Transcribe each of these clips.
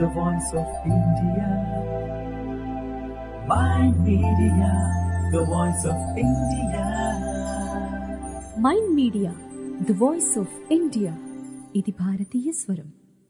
the voice of India. Mind Media, the voice of India. Mind media the voice of India ఇది భారతీయ స్వరం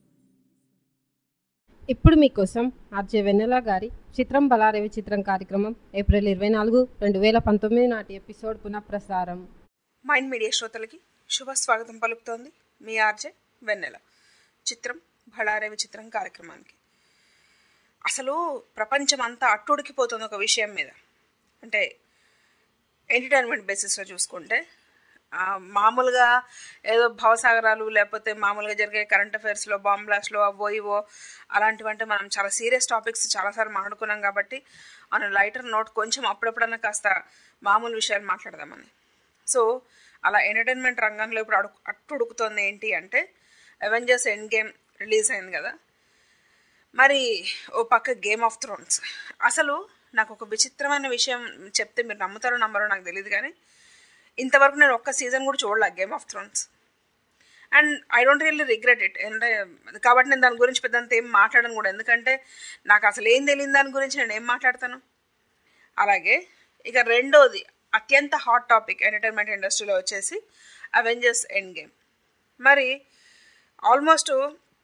ఇప్పుడు మీకోసం RJ వెన్నెల గారి చిత్రం బలారేవి చిత్రం కార్యక్రమం ఏప్రిల్ ఇరవై నాలుగు రెండు వేల పంతొమ్మిది నాటి ఎపిసోడ్ పునఃప్రసారం మైండ్ మీడియా శ్రోతలకి శుభ స్వాగతం పలుకుతోంది మీ ఆర్జే వెన్నెల చిత్రం భళారేవి చిత్రం కార్యక్రమానికి అసలు ప్రపంచం అంతా అట్టుడికిపోతుంది ఒక విషయం మీద అంటే ఎంటర్టైన్మెంట్ బేసిస్లో చూసుకుంటే ఆ, మామూలుగా ఏదో భవసాగరాలు లేకపోతే మామూలుగా జరిగే కరెంట్ అఫైర్స్లో బాంబ్ బ్లాస్ట్లో అవో ఇవో అలాంటివంటే మనం చాలా సీరియస్ టాపిక్స్ చాలాసార్లు మాట్లాడుకున్నాం కాబట్టి మన లైటర్ నోట్ కొంచెం అప్పుడప్పుడన్నా కాస్త మామూలు విషయాలు మాట్లాడదామని సో అలా ఎంటర్టైన్మెంట్ రంగంలో ఇప్పుడు అడుగు అట్టుడుకుతోంది ఏంటి అంటే అవెంజర్స్ ఎండ్ గేమ్ రిలీజ్ అయింది కదా మరి ఓ పక్క గేమ్ ఆఫ్ థ్రోన్స్ అసలు నాకు ఒక విచిత్రమైన విషయం చెప్తే మీరు నమ్ముతారో నమ్మరో నాకు తెలియదు కానీ ఇంతవరకు నేను ఒక్క సీజన్ కూడా చూడలే Game of Thrones and I don't really regret it అంటే కాబట్టి నేను దాని గురించి పెద్దంత ఏం మాట్లాడను కూడా ఎందుకంటే నాకు అసలు ఏం తెలియని దాని గురించి నేను ఏం మాట్లాడతాను అలాగే ఇక రెండోది అత్యంత హాట్ టాపిక్ ఎంటర్టైన్మెంట్ ఇండస్ట్రీలో వచ్చేసి అవెంజర్స్ ఎండ్ గేమ్ మరి ఆల్మోస్ట్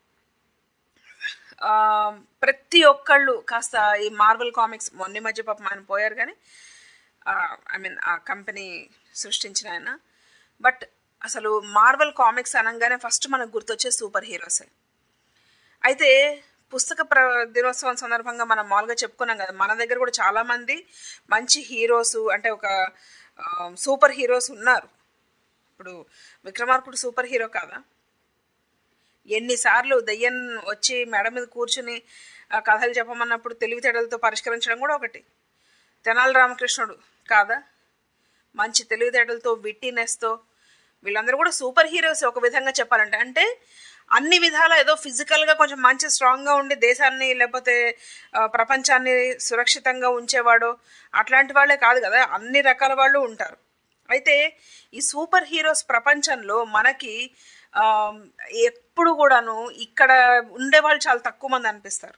ఆ, ప్రతి ఒక్కళ్ళు కాస్త ఈ మార్వెల్ కామిక్స్ మొన్న మధ్య పాపం ఆయన పోయారు కానీ ఐ మీన్ ఆ కంపెనీ సృష్టించిన ఆయన బట్ అసలు మార్వెల్ కామిక్స్ అనగానే ఫస్ట్ మనకు గుర్తొచ్చే సూపర్ హీరోసే అయితే పుస్తక ప్ర దినోత్సవం సందర్భంగా మనం మామూలుగా చెప్పుకున్నాం కదా మన దగ్గర కూడా చాలా మంది మంచి హీరోస్ అంటే ఒక ఆ, సూపర్ హీరోస్ ఉన్నారు ఇప్పుడు విక్రమార్కుడు సూపర్ హీరో కాదా ఎన్నిసార్లు దయ్యం వచ్చి మెడ మీద కూర్చుని ఆ కథలు చెప్పమన్నప్పుడు తెలివితేటలతో పరిష్కరించడం కూడా ఒకటి తెనాలి రామకృష్ణుడు కాదా మంచి తెలివితేటలతో విట్టినెస్తో వీళ్ళందరూ కూడా సూపర్ హీరోస్ ఒక విధంగా చెప్పాలంటే అంటే అన్ని విధాల ఏదో ఫిజికల్గా కొంచెం మంచి స్ట్రాంగ్గా ఉండి దేశాన్ని లేకపోతే ఆ, ప్రపంచాన్ని సురక్షితంగా ఉంచేవాడు అట్లాంటి వాళ్ళే కాదు కదా అన్ని రకాల వాళ్ళు ఉంటారు అయితే ఈ సూపర్ హీరోస్ ప్రపంచంలో మనకి ఆ, ఎప్పుడు కూడాను ఇక్కడ ఉండే వాళ్ళు చాలా తక్కువ మంది అనిపిస్తారు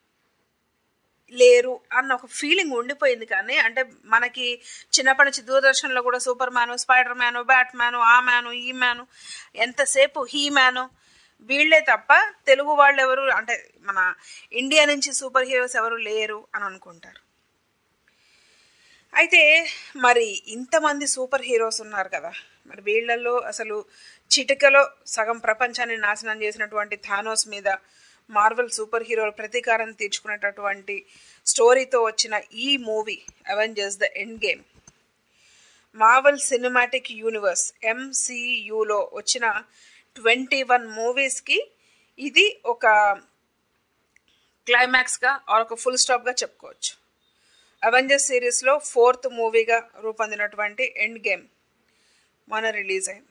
లేరు అన్న ఒక ఫీలింగ్ ఉండిపోయింది కానీ అంటే మనకి చిన్నప్పటి నుంచి దూరదర్శన్లో కూడా Superman Spiderman Batman ఆ మ్యాను ఈ మ్యాను ఎంతసేపు హీ మ్యాను వీళ్ళే తప్ప తెలుగు వాళ్ళు ఎవరు అంటే మన ఇండియా నుంచి సూపర్ హీరోస్ ఎవరు లేరు అని అనుకుంటారు అయితే మరి ఇంతమంది సూపర్ హీరోస్ ఉన్నారు కదా మరి వీళ్ళల్లో అసలు చిటికలో సగం ప్రపంచాన్ని నాశనం చేసినటువంటి థానోస్ మీద మార్వెల్ సూపర్ హీరోల ప్రతీకారం తీర్చుకునేటటువంటి స్టోరీతో వచ్చిన ఈ movie Avengers the Endgame Marvel Cinematic Universe ఎంసీయూలో వచ్చిన ట్వంటీ వన్ మూవీస్కి ఇది ఒక క్లైమాక్స్గా ఆర్ ఒక ఫుల్ స్టాప్గా చెప్పుకోవచ్చు అవెంజర్స్ సిరీస్లో ఫోర్త్ మూవీగా రూపొందినటువంటి ఎండ్ గేమ్ మన రిలీజ్ అయింది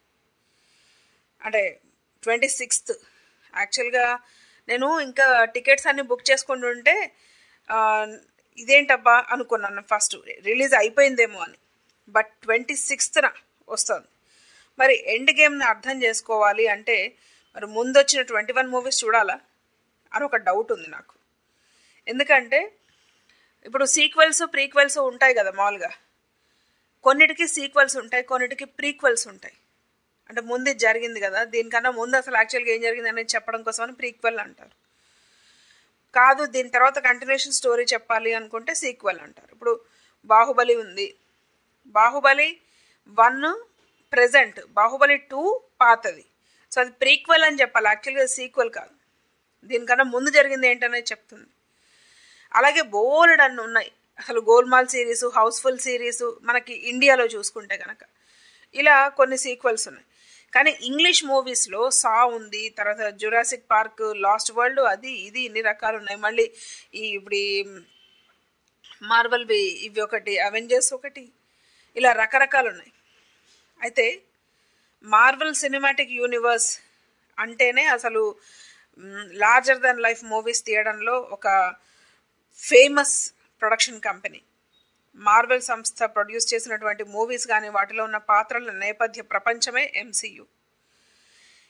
అంటే ట్వంటీ సిక్స్త్ యాక్చువల్గా నేను ఇంకా టికెట్స్ అన్ని బుక్ చేసుకుంటుంటే ఆ, ఇదేంటబ్బా అనుకున్నాను ఫస్ట్ రిలీజ్ అయిపోయిందేమో అని బట్ ట్వంటీ సిక్స్త్న వస్తుంది మరి ఎండ్ గేమ్ని అర్థం చేసుకోవాలి అంటే మరి ముందు వచ్చిన ట్వంటీ వన్ మూవీస్ చూడాలా అని ఒక డౌట్ ఉంది నాకు ఎందుకంటే ఇప్పుడు సీక్వెల్స్ ప్రీక్వెల్స్ ఉంటాయి కదా మామూలుగా కొన్నిటికి సీక్వెల్స్ ఉంటాయి కొన్నిటికి ప్రీక్వెల్స్ ఉంటాయి అంటే ముందు ఇది జరిగింది కదా దీనికన్నా ముందు అసలు యాక్చువల్గా ఏం జరిగింది అనేది చెప్పడం కోసమని ప్రీక్వెల్ అంటారు కాదు దీని తర్వాత కంటిన్యూషన్ స్టోరీ చెప్పాలి అనుకుంటే సీక్వెల్ అంటారు ఇప్పుడు బాహుబలి ఉంది Baahubali one present Baahubali two పాతది సో అది ప్రీక్వెల్ అని చెప్పాలి యాక్చువల్గా సీక్వెల్ కాదు దీనికన్నా ముందు జరిగింది ఏంటనేది చెప్తుంది అలాగే బోల్డ్ అన్ని ఉన్నాయి అసలు గోల్మాల్ సిరీస్ హౌస్ఫుల్ సిరీస్ మనకి ఇండియాలో చూసుకుంటే కనుక ఇలా కొన్ని సీక్వెల్స్ ఉన్నాయి కానీ ఇంగ్లీష్ మూవీస్లో సా ఉంది తర్వాత జురాసిక్ పార్క్ లాస్ట్ వరల్డ్ అది ఇది ఇన్ని రకాలు ఉన్నాయి మళ్ళీ ఈ ఇప్పుడు ఈ మార్వల్వి ఇవి ఒకటి అవెంజర్స్ ఒకటి ఇలా రకరకాలు ఉన్నాయి అయితే మార్వెల్ సినిమాటిక్ యూనివర్స్ అంటేనే అసలు లార్జర్ దాన్ లైఫ్ మూవీస్ తీయడంలో ఒక ఫేమస్ ప్రొడక్షన్ కంపెనీ మార్వెల్ సంస్థ ప్రొడ్యూస్ చేసినటువంటి మూవీస్ కానీ వాటిలో ఉన్న పాత్రల నేపథ్య ప్రపంచమే ఎంసీయు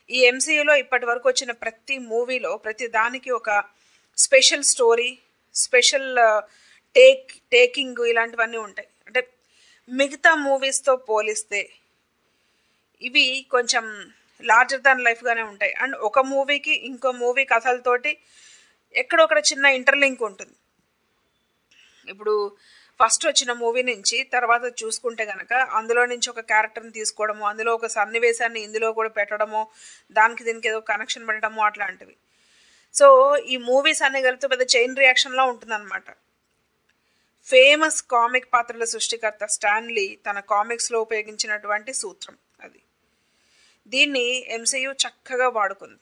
ఈ ఎంసీయూలో ఇప్పటి వరకు వచ్చిన ప్రతి మూవీలో ప్రతి దానికి ఒక special story special take taking ఇలాంటివన్నీ ఉంటాయి అంటే మిగతా మూవీస్తో పోలిస్తే ఇవి కొంచెం లార్జర్ దాన్ లైఫ్గానే ఉంటాయి అండ్ ఒక మూవీకి ఇంకో మూవీ కథలతోటి ఎక్కడొక్కడ చిన్న ఇంటర్లింక్ ఉంటుంది ఇప్పుడు ఫస్ట్ వచ్చిన మూవీ నుంచి తర్వాత చూసుకుంటే గనక అందులో నుంచి ఒక క్యారెక్టర్ని తీసుకోవడము అందులో ఒక సన్నివేశాన్ని ఇందులో కూడా పెట్టడము దానికి దీనికి ఏదో కనెక్షన్ పెట్టడము అట్లాంటివి సో ఈ మూవీస్ అన్ని కలిపితే పెద్ద చైన్ రియాక్షన్లా ఉంటుందన్నమాట ఫేమస్ కామిక్ పాత్రల సృష్టికర్త స్టాన్లీ తన కామిక్స్లో ఉపయోగించినటువంటి సూత్రం అది దీన్ని ఎంసీయు చక్కగా వాడుకుంది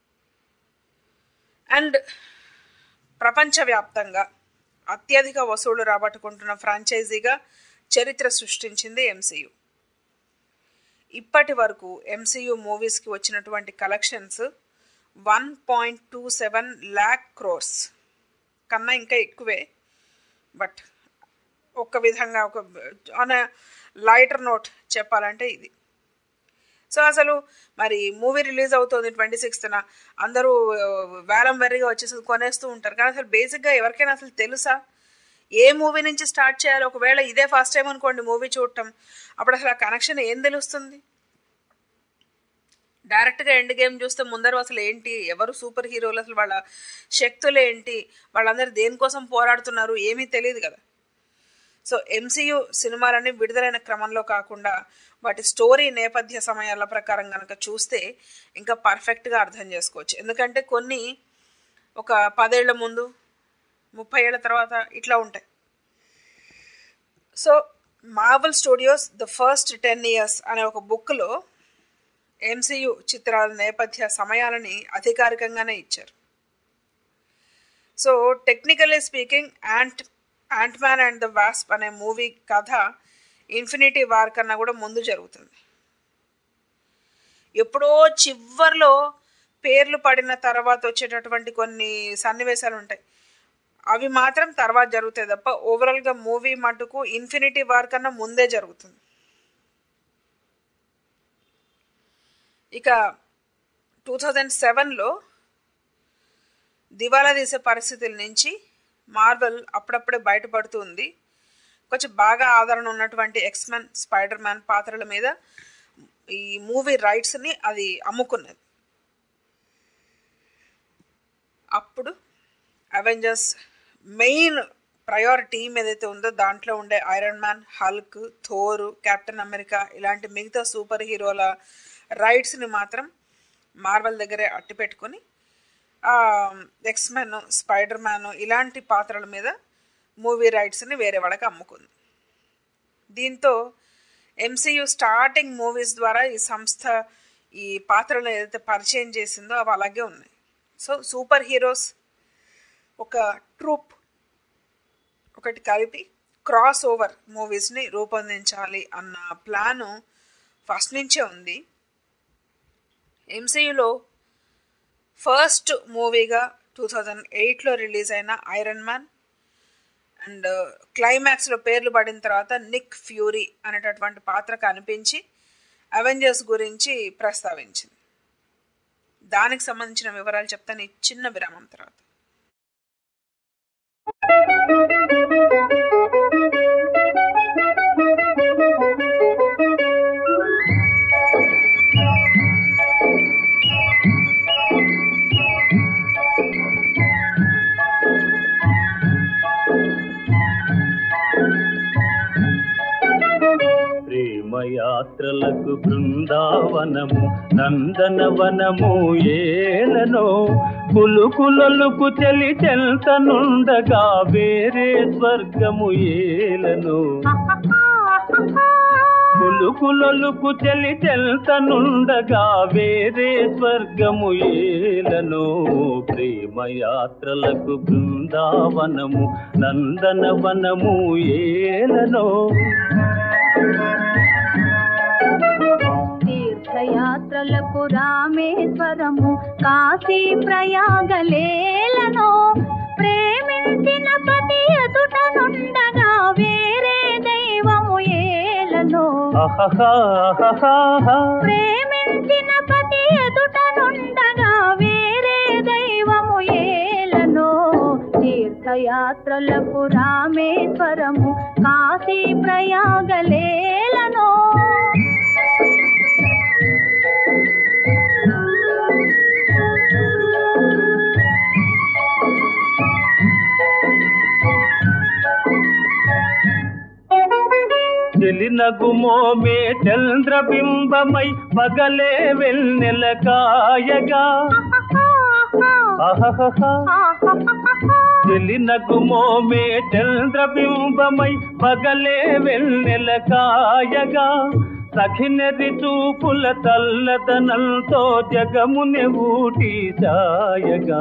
అండ్ ప్రపంచవ్యాప్తంగా అత్యధిక వసూళ్లు రాబట్టుకుంటున్న ఫ్రాంచైజీగా చరిత్ర సృష్టించింది ఎంసీయు ఇప్పటి వరకు ఎంసీయు మూవీస్కి వచ్చినటువంటి collections one point two seven lakh crores కన్నా ఇంకా ఎక్కువే బట్ ఒక విధంగా ఒక ఆన్ లైటర్ నోట్ చెప్పాలంటే ఇది సో అసలు మరి మూవీ రిలీజ్ అవుతుంది ట్వంటీ సిక్స్త్న అందరూ ఆ, వేలం వెర్రిగా వచ్చేసి కొనేస్తూ ఉంటారు కానీ అసలు బేసిక్గా ఎవరికైనా అసలు తెలుసా ఏ మూవీ నుంచి స్టార్ట్ చేయాలి ఒకవేళ ఇదే ఫస్ట్ టైం అనుకోండి మూవీ చూడటం అప్పుడు అసలు ఆ కనెక్షన్ ఏం తెలుస్తుంది డైరెక్ట్గా ఎండ్ గేమ్ చూస్తే ముందర అసలు ఏంటి ఎవరు సూపర్ హీరోలు అసలు వాళ్ళ శక్తులు ఏంటి వాళ్ళందరూ దేనికోసం పోరాడుతున్నారు ఏమీ తెలియదు కదా సో ఎంసీయు సినిమాలన్నీ విడుదలైన క్రమంలో కాకుండా వాటి స్టోరీ నేపథ్య సమయాల ప్రకారం కనుక చూస్తే ఇంకా పర్ఫెక్ట్గా అర్థం చేసుకోవచ్చు ఎందుకంటే కొన్ని ఒక పదేళ్ల ముందు ముప్పై ఏళ్ల తర్వాత ఇట్లా ఉంటాయి so Marvel Studios the first ten years అనే ఒక బుక్లో ఎంసీయు చిత్రాల నేపథ్య సమయాలని అధికారికంగానే ఇచ్చారు so technically speaking Ant Ant Man and the Wasp అనే మూవీ కథ ఇన్ఫినిటీ వార్ కన్నా కూడా ముందు జరుగుతుంది ఎప్పుడో చివర్లో పేర్లు పడిన తర్వాత వచ్చేటటువంటి కొన్ని సన్నివేశాలు ఉంటాయి అవి మాత్రం తర్వాత జరుగుతాయి తప్ప ఓవరాల్గా మూవీ మటుకు ఇన్ఫినిటీ వార్ కన్నా ముందే జరుగుతుంది ఇక టూ థౌజండ్ సెవెన్లో దివాలా తీసే పరిస్థితుల నుంచి మార్వెల్ అప్పుడప్పుడే బయటపడుతూ ఉంది కొంచెం బాగా ఆదరణ ఉన్నటువంటి ఎక్స్మెన్ స్పైడర్ మ్యాన్ పాత్రల మీద ఈ మూవీ రైట్స్ని అది అమ్ముకున్నది అప్పుడు అవెంజర్స్ మెయిన్ ప్రయారిటీ ఏదైతే ఉందో దాంట్లో ఉండే Iron Man Hulk Thor Captain America ఇలాంటి మిగతా సూపర్ హీరోల రైట్స్ని మాత్రం మార్వెల్ దగ్గరే అట్టి పెట్టుకొని ఎక్స్మెన్ స్పైడర్ మ్యాన్ ఇలాంటి పాత్రల మీద మూవీ రైట్స్ని వేరే వాళ్ళకి అమ్ముకుంది దీంతో ఎంసీయు స్టార్టింగ్ మూవీస్ ద్వారా ఈ సంస్థ ఈ పాత్రలను ఏదైతే పరిచయం చేసిందో అవి అలాగే ఉన్నాయి సో సూపర్ హీరోస్ ఒక ట్రూప్ ఒకటి కలిపి క్రాస్ ఓవర్ మూవీస్ని రూపొందించాలి అన్న ప్లాను ఫస్ట్ నుంచే ఉంది ఎంసీయులో ఫస్ట్ మూవీగా టూ థౌజండ్ ఎయిట్లో రిలీజ్ అయిన ఐరన్ మ్యాన్ అండ్ క్లైమాక్స్లో పేర్లు పడిన తర్వాత నిక్ ఫ్యూరీ అనేటటువంటి పాత్ర కనిపించి అవెంజర్స్ గురించి ప్రస్తావించింది దానికి సంబంధించిన వివరాలు చెప్తాను ఈ చిన్న విరామం తర్వాత ప్రేమయాత్రలకు బృందావనము నందనవనము ఏలనో కులుకులలకు చెలి చెల్తనుండగా వేరే స్వర్గము ఏలను కులుకులలకు చెలి చెల్తనుండగా వేరే స్వర్గము ఏలను ప్రేమయాత్రలకు బృందావనము నందనవనము ఏలనో తీర్థయాత్రలకు రామేశ్వరము కాశీ ప్రయాగలేలను ప్రేమించిన పతి ఎదుట నుండగా వేరే దైవము ఏలను అహహా అహహా ప్రేమించిన పతి ఎదుట తీర్థయాత్రలకు రామేశ్వరము కాశీ ప్రయాగలేలను తెలినగుమోమే చంద్రబింబమై పగలే వెన్నెల కాయగా అహహహ. తెలినగుమోమే చంద్రబింబమై పగలే వెన్నెల కాయగా సఖినరి చూపుల తల్లదనంతో జగముని ఊటి సాయగా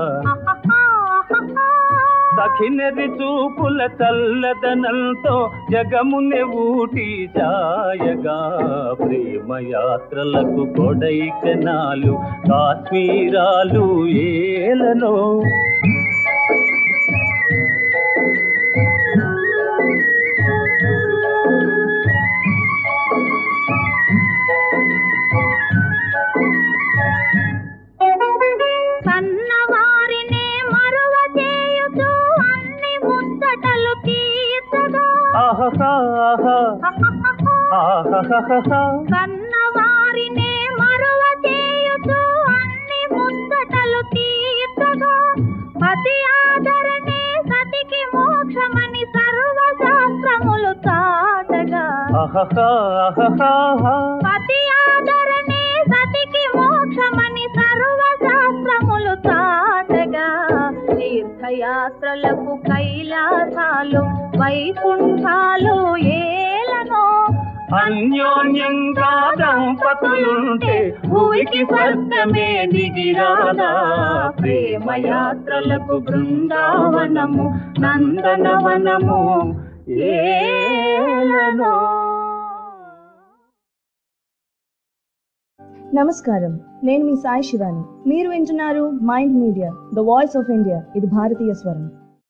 సఖినరి చూపుల చల్లదనంతో జగముని ఊటి జాయగా ప్రేమయాత్రలకు కొడైకనాలు కాశ్మీరాలు ఏలనో కన్నవారినే మరువ చేయుచు అన్ని ముచ్చటలు తీర్చగా ఆహా ఆహా కన్నవారినే మరువ చేయుచు అన్ని ముచ్చటలు తీర్చగా పతి ఆదరణే సతికి మోక్షమని సర్వశాస్త్రములు చాటగా ఆహా పతి ఆదరణే సతికి మోక్షమని సర్వశాస్త్రములు చాటగా తీర్థయాత్రలకు కైలాసాలు వైకుంఠాలు ఏలనో అన్యోన్యంగా దంపతులుంటే భూమికి స్వర్గమే దిగిరాదా ప్రేమయాత్రలకు బృందావనము నందనవనము ఏలనో నమస్కారం నేను మీ సాయి శివాని మీరు వింటున్నారు Mind Media the voice of India ఇది భారతీయ స్వరం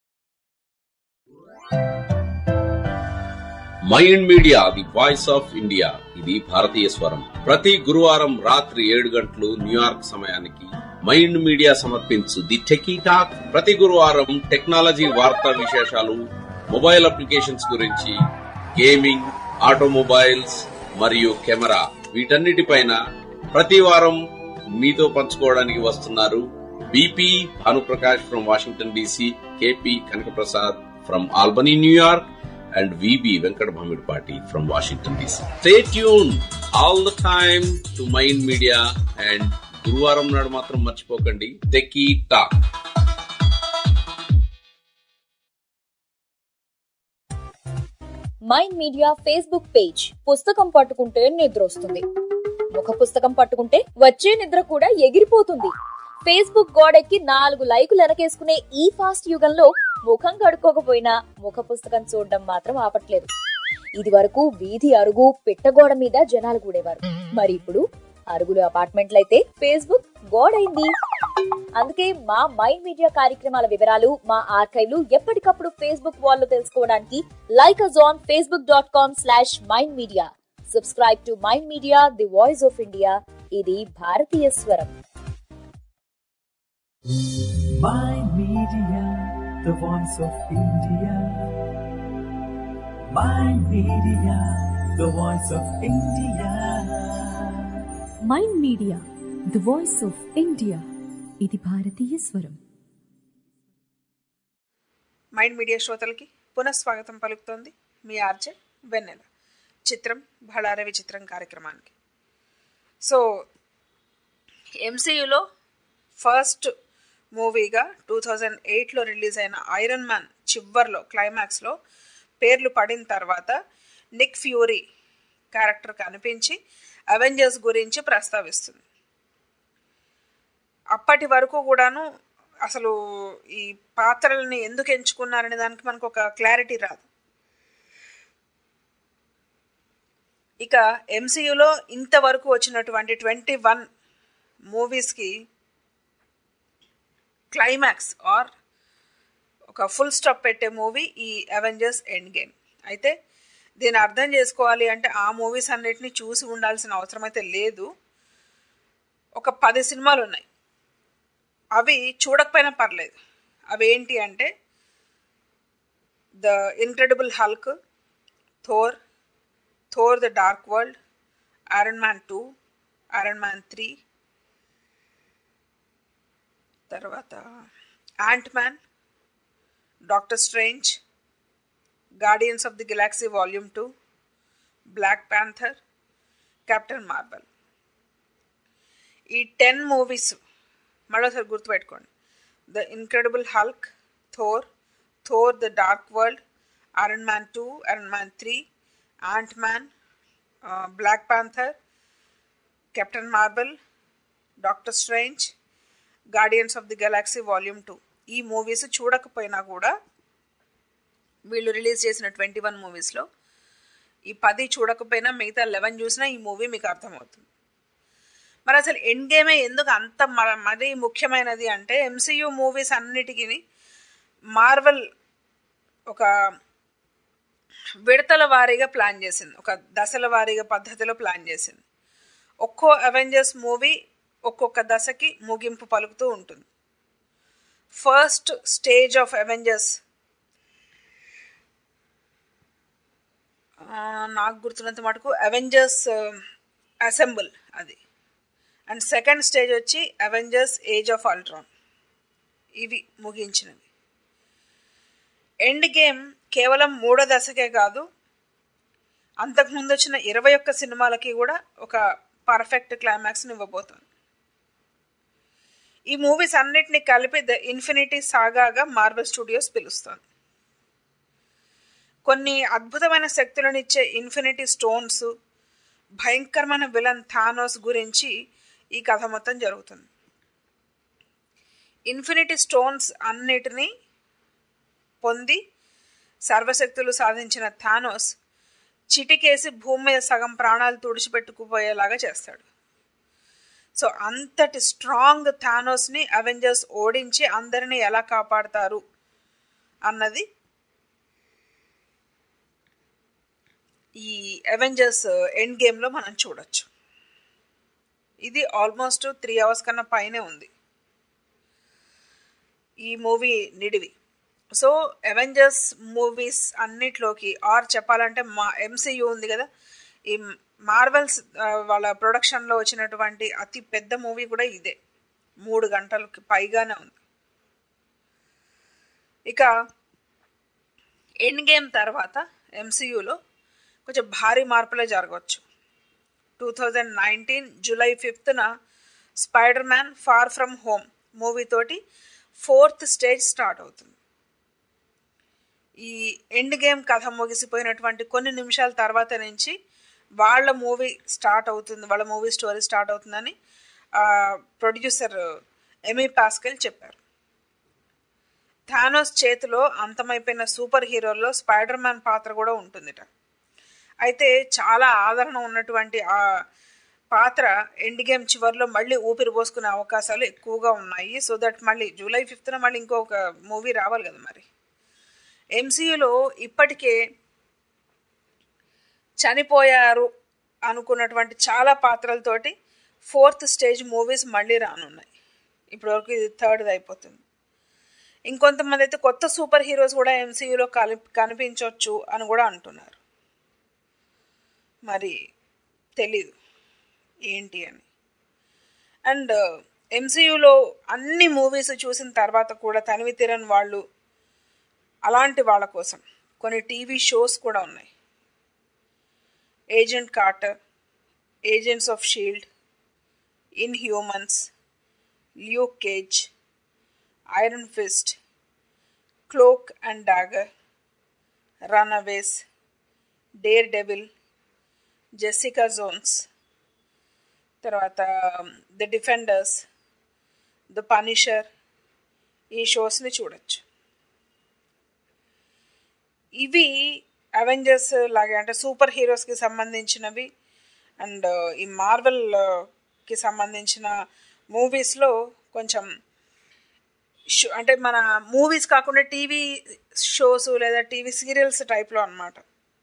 Mind media the voice of India ఇది భారతీయ స్వరం ప్రతి గురువారం రాత్రి ఏడు గంటలు న్యూయార్క్ సమయానికి మైండ్ మీడియా సమర్పించు ది టెకీ టాక్ ప్రతి గురువారం టెక్నాలజీ వార్తా విశేషాలు మొబైల్ అప్లికేషన్స్ గురించి గేమింగ్ ఆటోమొబైల్స్ మరియు కెమెరా వీటన్నిటిపైన ప్రతి వారం మీతో పంచుకోవడానికి వస్తున్నారు BP Bhanuprakash from Washington DC KP Kanakaprasad from Albany New York and VB Venkat Bhamidpati from Washington DC. Stay tuned all the time to Mind Media and గురువారం నాడు మాత్రం మర్చిపోకండి Techie Talk Mind Media Facebook page పుస్తకం పట్టుకుంటే నిద్ర వస్తుంది ముఖ పుస్తకం పట్టుకుంటే వచ్చే నిద్ర కూడా ఎగిరిపోతుంది ఫేస్బుక్ గోడెక్కి నాలుగు లైకులు వెనకేసుకునే ఈ ఫాస్ట్ యుగంలో ముఖం కడుక్కోకపోయినా ముఖ పుస్తకం చూడడం మాత్రం ఆపట్లేదు ఇది వరకు వీధి అరుగు పిట్టగోడ మీద జనాలు కూడేవారు మరి ఇప్పుడు అరుగులు అపార్ట్మెంట్లయితే ఫేస్బుక్ గోడైంది అందుకే మా మైండ్ మీడియా కార్యక్రమాల వివరాలు మా ఆర్కైవ్లు ఎప్పటికప్పుడు ఫేస్బుక్ వాల్లో తెలుసుకోవడానికి like us on Facebook dot com slash Mind Media subscribe to Mind media the voice of India ఇది భారతీయ స్వరం Mind Media, the voice of India. Mind Media, the voice of India. Mind media the voice of India ఇది భారతీయ స్వరం Mind media శ్రోతలకి పునఃస్వాగతం పలుకుతోంది మీ RJ వెన్నెల చిత్రం బళార విచిత్రం కార్యక్రమానికి సో ఎంసీయూలో ఫస్ట్ మూవీగా టూ థౌజండ్ ఎయిట్లో రిలీజ్ అయిన ఐరన్ మ్యాన్ చివర్లో క్లైమాక్స్లో పేర్లు పడిన తర్వాత నిక్ ఫ్యూరీ క్యారెక్టర్ కనిపించి అవెంజర్స్ గురించి ప్రస్తావిస్తుంది అప్పటి వరకు కూడాను అసలు ఈ పాత్రలని ఎందుకు ఎంచుకున్నారనే దానికి మనకు ఒక క్లారిటీ రాదు ఇక ఎంసీయూలో ఇంతవరకు వచ్చినటువంటి ట్వంటీ వన్ మూవీస్కి క్లైమాక్స్ ఆర్ ఒక ఫుల్ స్టాప్ పెట్టే మూవీ ఈ అవెంజర్స్ ఎండ్ గేమ్ అయితే దీన్ని అర్థం చేసుకోవాలి అంటే ఆ మూవీస్ అన్నిటిని చూసి ఉండాల్సిన అవసరం అయితే లేదు ఒక పది సినిమాలు ఉన్నాయి అవి చూడకపోయినా పర్లేదు అవి ఏంటి అంటే the Incredible Hulk Thor Thor the Dark World Iron Man two Iron Man three తర్వాత Ant Man Doctor Strange Guardians of the Galaxy volume two Black Panther Captain Marvel ఈ టెన్ మూవీస్ మరోసారి గుర్తుపెట్టుకోండి the Incredible Hulk Thor Thor the Dark World Iron Man two Iron Man three Ant Man Black Panther Captain Marvel Doctor Strange Guardians of the Galaxy volume two ఈ movies చూడకపోయినా కూడా వీళ్ళు release చేసిన twenty one మూవీస్లో ఈ పది చూడకపోయినా మిగతా లెవెన్ చూసినా ఈ మూవీ మీకు అర్థమవుతుంది మరి అసలు ఎండ్ గేమే ఎందుకు అంత మ- మరీ ముఖ్యమైనది అంటే ఎంసీయూ మూవీస్ అన్నిటికీ మార్వల్ ఒక విడతల వారీగా ప్లాన్ చేసింది ఒక దశల వారీగా పద్ధతిలో ప్లాన్ చేసింది ఒక్కో అవెంజర్స్ మూవీ ఒక్కొక్క దశకి ముగింపు పలుకుతూ ఉంటుంది ఫస్ట్ స్టేజ్ ఆఫ్ అవెంజర్స్ నాకు గుర్తున్నంత మటుకు అవెంజర్స్ అసెంబుల్ అది అండ్ సెకండ్ స్టేజ్ వచ్చి అవెంజర్స్ ఏజ్ ఆఫ్ అల్ట్రాన్ ఇవి ముగించినవి ఎండ్ గేమ్ కేవలం మూడో దశకే కాదు అంతకుముందు వచ్చిన ఇరవై ఒక్క సినిమాలకి కూడా ఒక పర్ఫెక్ట్ క్లైమాక్స్ని ఇవ్వబోతుంది ఈ మూవీస్ అన్నిటిని కలిపి ద ఇన్ఫినిటీ సాగాగా మార్వెల్ స్టూడియోస్ పిలుస్తోంది కొన్ని అద్భుతమైన శక్తులను ఇచ్చే ఇన్ఫినిటీ స్టోన్స్ భయంకరమైన విలన్ థానోస్ గురించి ఈ కథ మొత్తం జరుగుతుంది ఇన్ఫినిటీ స్టోన్స్ అన్నిటినీ పొంది సర్వశక్తులు సాధించిన థానోస్ చిటికేసి భూమి మీద సగం ప్రాణాలు తుడిచిపెట్టుకుపోయేలాగా చేస్తాడు సో అంతటి స్ట్రాంగ్ థానోస్ని అవెంజర్స్ ఓడించి అందరినీ ఎలా కాపాడతారు అన్నది ఈ అవెంజర్స్ ఎండ్ గేమ్లో మనం చూడొచ్చు ఇది ఆల్మోస్ట్ త్రీ అవర్స్ కన్నా పైనే ఉంది ఈ మూవీ నిడివి సో అవెంజర్స్ మూవీస్ అన్నిట్లోకి ఆర్ చెప్పాలంటే మా ఎంసీయూ ఉంది కదా ఈ మార్వెల్స్ ఆ, వాళ్ళ ప్రొడక్షన్లో వచ్చినటువంటి అతి పెద్ద మూవీ కూడా ఇదే మూడు గంటలకి పైగానే ఉంది ఇక ఎండ్ గేమ్ తర్వాత ఎంసీయూలో కొంచెం భారీ మార్పులే జరగవచ్చు టూ థౌజండ్ నైన్టీన్ జూలై ఫిఫ్త్న Spider Man Far From Home movie తోటి ఫోర్త్ స్టేజ్ స్టార్ట్ అవుతుంది ఈ ఎండ్ గేమ్ కథ ముగిసిపోయినటువంటి కొన్ని నిమిషాల తర్వాత నుంచి వాళ్ళ మూవీ స్టార్ట్ అవుతుంది వాళ్ళ మూవీ స్టోరీ స్టార్ట్ అవుతుందని ప్రొడ్యూసర్ ఎమీ పాస్కెల్ చెప్పారు థానోస్ చేతిలో అంతమైపోయిన సూపర్ హీరోల్లో స్పైడర్ మ్యాన్ పాత్ర కూడా ఉంటుందిట అయితే చాలా ఆదరణ ఉన్నటువంటి ఆ పాత్ర ఎండ్ గేమ్ చివరిలో మళ్ళీ ఊపిరి పోసుకునే అవకాశాలు ఎక్కువగా ఉన్నాయి సో దట్ మళ్ళీ జూలై ఫిఫ్త్న మళ్ళీ ఇంకొక మూవీ రావాలి కదా మరి ఎంసీయూలో ఇప్పటికే చనిపోయారు అనుకున్నటువంటి చాలా పాత్రలతోటి ఫోర్త్ స్టేజ్ మూవీస్ మళ్ళీ రానున్నాయి ఇప్పటివరకు ఇది థర్డ్ అయిపోతుంది ఇంకొంతమంది అయితే కొత్త సూపర్ హీరోస్ కూడా ఎంసీయూలో కలి కనిపించవచ్చు అని కూడా అంటున్నారు మరి తెలీదు ఏంటి అని అండ్ ఎంసీయూలో అన్ని మూవీస్ చూసిన తర్వాత కూడా తనివి తీరని వాళ్ళు అలాంటి వాళ్ళ కోసం కొన్ని టీవీ షోస్ కూడా ఉన్నాయి Agent Carter Agents of SHIELD Inhumans Luke Cage Iron Fist Cloak and Dagger Runaways Daredevil Jessica Jones తర్వాత ద డిఫెండర్స్ ద పనిషర్ ఈ షోస్ని చూడొచ్చు ఇవి అవెంజర్స్ లాగే అంటే సూపర్ హీరోస్కి సంబంధించినవి అండ్ ఈ మార్వెల్ కి సంబంధించిన మూవీస్లో కొంచెం షో అంటే మన మూవీస్ కాకుండా టీవీ షోస్ లేదా టీవీ సీరియల్స్ టైప్లో అన్నమాట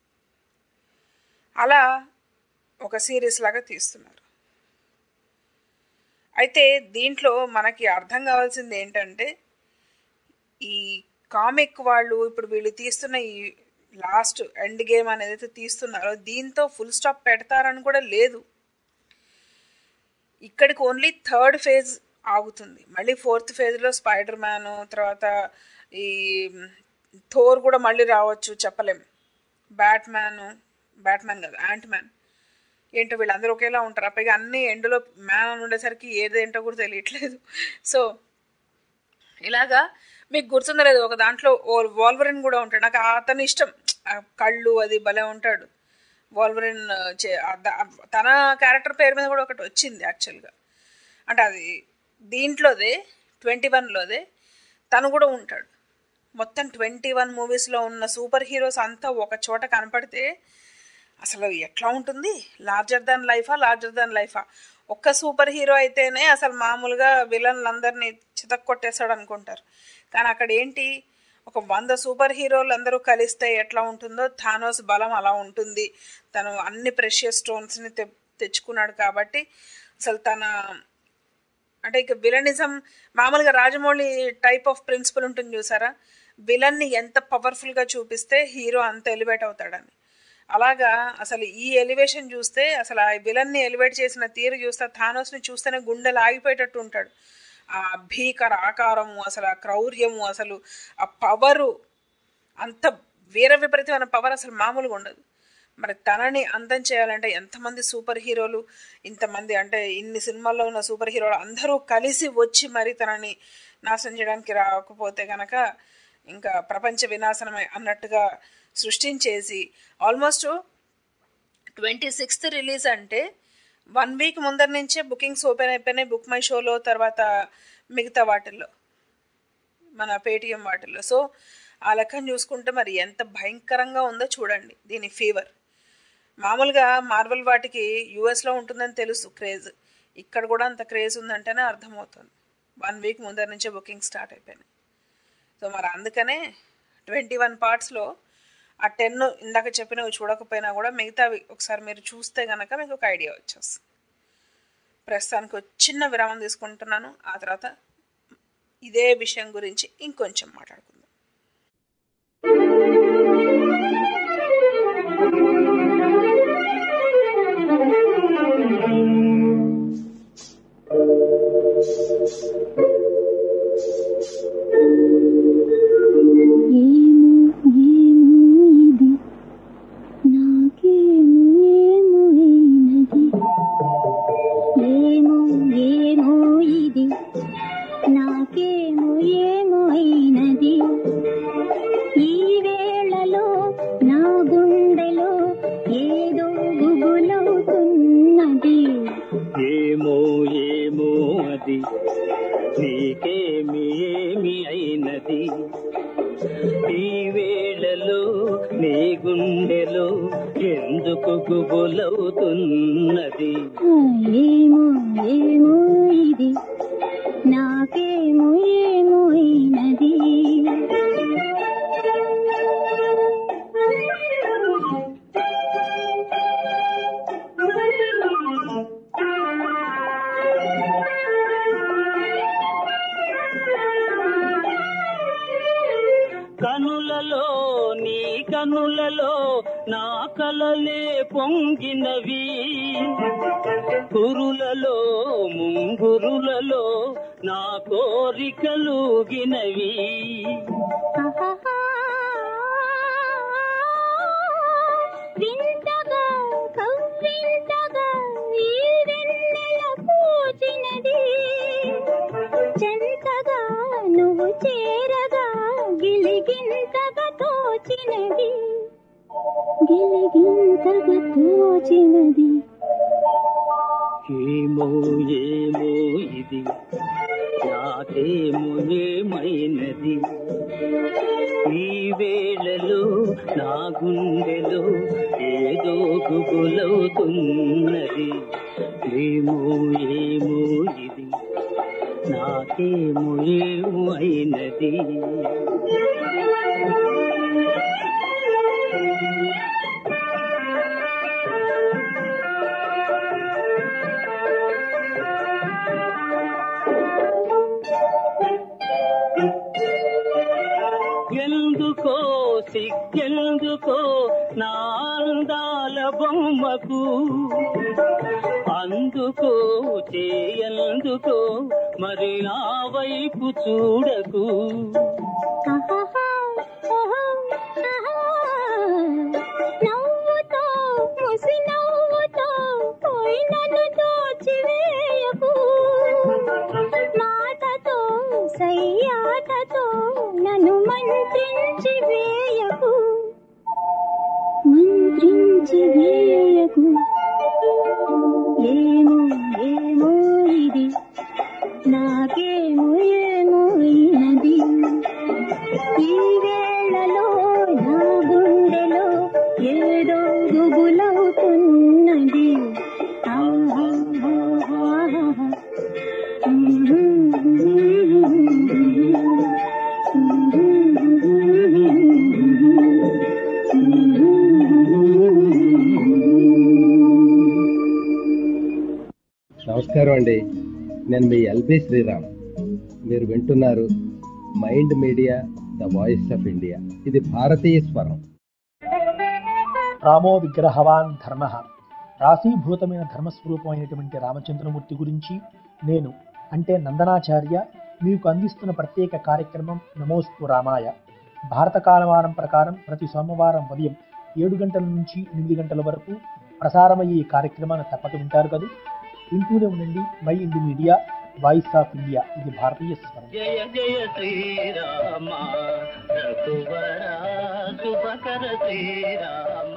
అలా ఒక సిరీస్ లాగా తీస్తున్నారు అయితే దీంట్లో మనకి అర్థం కావాల్సింది ఏంటంటే ఈ కామిక్ వాళ్ళు ఇప్పుడు వీళ్ళు తీస్తున్న ఈ లాస్ట్ ఎండ్ గేమ్ అనేది అయితే తీస్తున్నారో దీంతో ఫుల్ స్టాప్ పెడతారని కూడా లేదు ఇక్కడికి ఓన్లీ థర్డ్ ఫేజ్ ఆగుతుంది మళ్ళీ ఫోర్త్ ఫేజ్లో స్పైడర్ మ్యాన్ తర్వాత ఈ థోర్ కూడా మళ్ళీ రావచ్చు చెప్పలేం బ్యాట్ మ్యాన్ బ్యాట్ మ్యాన్ కదా యాంట్ మ్యాన్ ఏంటో వీళ్ళందరూ ఒకేలా ఉంటారు పైగా అన్ని ఎండ్లో మ్యాన్ అని ఉండేసరికి ఏదేంటో కూడా తెలియట్లేదు సో ఇలాగా మీకు గుర్తుందో లేదు ఒక దాంట్లో ఓ వాల్వరిన్ కూడా ఉంటాడు నాకు అతని ఇష్టం ఆ కళ్ళు అది భలే ఉంటాడు వాల్వరిన్ చే- ఆ ద- తన క్యారెక్టర్ పేరు మీద కూడా ఒకటి వచ్చింది యాక్చువల్గా అంటే అది దీంట్లోదే ట్వంటీ వన్లోదే తను కూడా ఉంటాడు మొత్తం ట్వంటీ వన్ మూవీస్లో ఉన్న సూపర్ హీరోస్ అంతా ఒక చోట కనపడితే అసలు ఎట్లా ఉంటుంది లార్జర్ దాన్ లైఫా లార్జర్ దాన్ లైఫా ఒక్క సూపర్ హీరో అయితేనే అసలు మామూలుగా విలన్లందరినీ చితక్కొట్టేస్తాడు అనుకుంటారు కానీ అక్కడ ఏంటి ఒక వంద సూపర్ హీరోలు అందరూ కలిస్తే ఎట్లా ఉంటుందో థానోస్ బలం అలా ఉంటుంది తను అన్ని ప్రెషియస్ స్టోన్స్ని తె తెచ్చుకున్నాడు కాబట్టి అసలు తన అంటే ఇక విలనిజం మామూలుగా రాజమౌళి టైప్ ఆఫ్ ప్రిన్సిపల్ ఉంటుంది చూసారా విలన్ని ఎంత పవర్ఫుల్గా చూపిస్తే హీరో అంత ఎలివేట్ అవుతాడని అలాగా అసలు ఈ ఎలివేషన్ చూస్తే అసలు ఆ విలన్ని ఎలివేట్ చేసిన తీరు చూస్తే థానోస్ని చూస్తేనే గుండెలు ఆగిపోయేటట్టు ఉంటాడు ఆ భీకర ఆకారము అసలు ఆ క్రౌర్యము అసలు ఆ పవరు అంత వీర విపరీతమైన పవర్ అసలు మామూలుగా ఉండదు మరి తనని అంతం చేయాలంటే ఎంతమంది సూపర్ హీరోలు ఇంతమంది అంటే ఇన్ని సినిమాల్లో ఉన్న సూపర్ హీరోలు అందరూ కలిసి వచ్చి మరి తనని నాశనం చేయడానికి రాకపోతే కనుక ఇంకా ప్రపంచ వినాశనమే అన్నట్టుగా సృష్టించేసి ఆల్మోస్ట్ ట్వంటీ సిక్స్త్ రిలీజ్ అంటే వన్ వీక్ ముందర నుంచే బుకింగ్స్ ఓపెన్ అయిపోయినాయి బుక్ మై షోలో తర్వాత మిగతా వాటిల్లో మన పేటిఎం వాటిల్లో సో ఆ లెక్కను చూసుకుంటే మరి ఎంత భయంకరంగా ఉందో చూడండి దీని ఫీవర్ మామూలుగా మార్వల్ వాటికి యూఎస్లో ఉంటుందని తెలుసు క్రేజ్ ఇక్కడ కూడా అంత క్రేజ్ ఉందంటేనే అర్థమవుతుంది వన్ వీక్ ముందర నుంచే బుకింగ్ స్టార్ట్ అయిపోయినాయి సో మరి అందుకనే ట్వంటీ వన్ పార్ట్స్లో ఆ టెన్ ఇందాక చెప్పినవి చూడకపోయినా కూడా మిగతావి ఒకసారి మీరు చూస్తే కనుక మీకు ఒక ఐడియా వచ్చేస్తుంది ప్రస్తుతానికి ఒక చిన్న విరామం తీసుకుంటున్నాను ఆ తర్వాత ఇదే విషయం గురించి ఇంకొంచెం మాట్లాడుకుందాం ఏమో ఏమో ఇది నాకేమో ఏమో అయినది ఈ వేళలో నా గుండెలో ఏదో గుబులవుతున్నది ఏమో ఏమో అది నీకేమి ఏమి అయినది ఈ వేళలో నీ గుండెలో ఎందుకు గుబులవుతున్నది ఏమో ఏమో ఇది నాకేమో ఏమో అయినది కనులలో నీ కనులలో నా కలలే పొంగినవి కురులలో ముంగురులలో నా కోరికలుగినవి వింతగా కవ్వింతగా ఈ వెన్నెల పూచినది చెంతగా నువ్వు చేరగా గిలిగింతగా తోచినది గిలిగింతగా తోచినది ఏమో ఏమో ఇది నాకేమో ఏమైనది ఈ వేళలో నా గుండెలో ఏదో గుబులవుతున్నది ఏమో ఏమో ఇది నాకేమో ఏమో అయినది ఎందుకో సిగ్గెందుకో నా అందాల బొమ్మకు అందుకో చేయందుకో మరి నా వైపు చూడకు నవ్వుతో ముసి నవ్వుతో పోయి నన్ను దోచివేయకు మాటతో సయ్యాటతో నన్ను మంత్రించి వేయకు మంత్రించి వేయకు ఏమో ఏమో ఇది నాకేమో ఏమో ఈనది ఈ వేళలో నా గుండెలో ఏదో గుబులవుతున్నది ఆహాహాహా. నమస్కారం అండి నేను మీ ఎల్బి శ్రీరామ్ మీరు వింటున్నారు Mind Media the voice of India ఇది భారతీయ స్వరం రామో విగ్రహవాన్ ధర్మ రాశీభూతమైన ధర్మస్వరూపమైనటువంటి రామచంద్రమూర్తి గురించి నేను అంటే నందనాచార్య మీకు అందిస్తున్న ప్రత్యేక కార్యక్రమం నమోస్తు రామాయ భారత కాలమానం ప్రకారం ప్రతి సోమవారం ఉదయం ఏడు గంటల నుంచి ఎనిమిది గంటల వరకు ప్రసారమయ్యే ఈ కార్యక్రమాన్ని తప్పక వింటారు కదా వింటూనే ఉండండి Mind Media voice of India ఇది భారతీయ స్వరం జయ జయ శ్రీరామ రఘువర శుభకర శ్రీరామ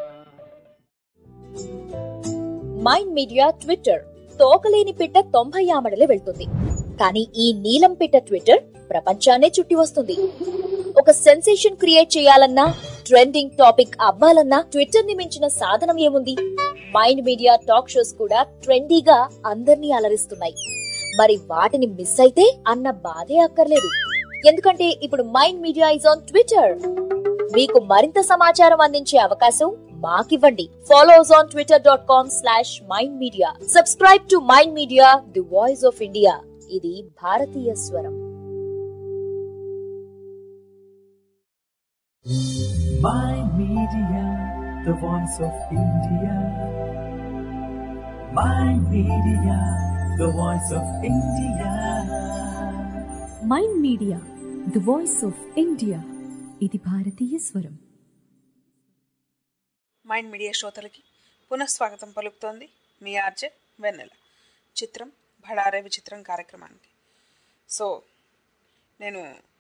మైండ్ మీడియా ట్విట్టర్ తోకలేని పిట్ట తొంభై ఆమడలే వెళ్తుంది కానీ ఈ నీలం పిట్ట ట్విట్టర్ ప్రపంచాన్నే చుట్టి వస్తుంది ఒక సెన్సేషన్ క్రియేట్ చేయాలన్నా ట్రెండింగ్ టాపిక్ అవ్వాలన్నా ట్విట్టర్ ని మించిన సాధనం ఏముంది మైండ్ మీడియా టాక్ షోస్ కూడా ట్రెండీగా అందర్నీ అలరిస్తున్నాయి మరి వాటిని మిస్ అయితే అన్న బాధే అక్కర్లేదు ఎందుకంటే ఇప్పుడు Mind Media is on Twitter మీకు మరింత సమాచారం అందించే అవకాశం మాకివ్వండి follow us on Twitter dot com slash Mind Media subscribe to Mind media the voice of India ఇది భారతీయ స్వరం Mind Media, the voice of India. Mind Media, the voice of India. Mind media the voice of India ఇది భారతీయ స్వరం Mind media శ్రోతలకి పునఃస్వాగతం పలుకుతోంది మీ RJ వెన్నెల చిత్రం భడారే విచిత్రం కార్యక్రమానికి సో నేను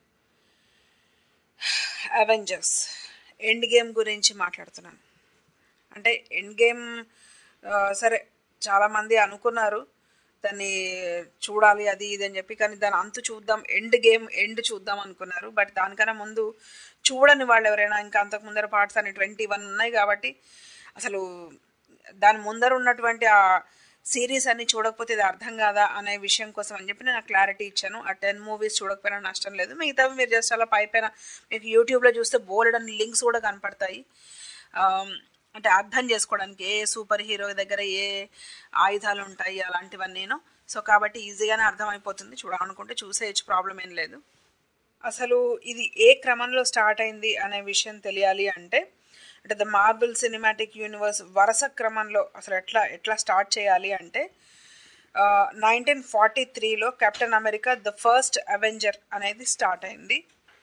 అవెంజర్స్ ఎండ్ గేమ్ గురించి మాట్లాడుతున్నాను అంటే ఎండ్ గేమ్ సరే చాలామంది అనుకున్నారు దాన్ని చూడాలి అది ఇది అని చెప్పి కానీ దాని అంతు చూద్దాం ఎండ్ గేమ్ ఎండ్ చూద్దాం అనుకున్నారు బట్ దానికన్నా ముందు చూడని వాళ్ళు ఎవరైనా ఇంకా అంతకు ముందర పార్ట్స్ అని ట్వంటీ వన్ ఉన్నాయి కాబట్టి అసలు దాని ముందర ఉన్నటువంటి ఆ సిరీస్ అన్ని చూడకపోతే ఇది అర్థం కాదా అనే విషయం కోసం అని చెప్పి నేను క్లారిటీ ఇచ్చాను ఆ టెన్ మూవీస్ చూడకపోయినా నష్టం లేదు మిగతావి మీరు జస్ట్ అలా పై పైన మీకు యూట్యూబ్లో చూస్తే బోల్డ్ అని లింక్స్ కూడా కనపడతాయి ఆమ్, అంటే అర్థం చేసుకోవడానికి ఏ సూపర్ హీరో దగ్గర ఏ ఆయుధాలు ఉంటాయి అలాంటివన్నీను సో కాబట్టి ఈజీగానే అర్థమైపోతుంది చూడాలనుకుంటే చూసేయచ్చు ప్రాబ్లం ఏం లేదు అసలు ఇది ఏ క్రమంలో స్టార్ట్ అయింది అనే విషయం తెలియాలి అంటే అంటే ద మార్బుల్ సినిమాటిక్ యూనివర్స్ వరుస క్రమంలో అసలు ఎట్లా ఎట్లా స్టార్ట్ చేయాలి అంటే నైన్టీన్ ఫార్టీ త్రీలో Captain America the First Avenger అనేది స్టార్ట్ అయింది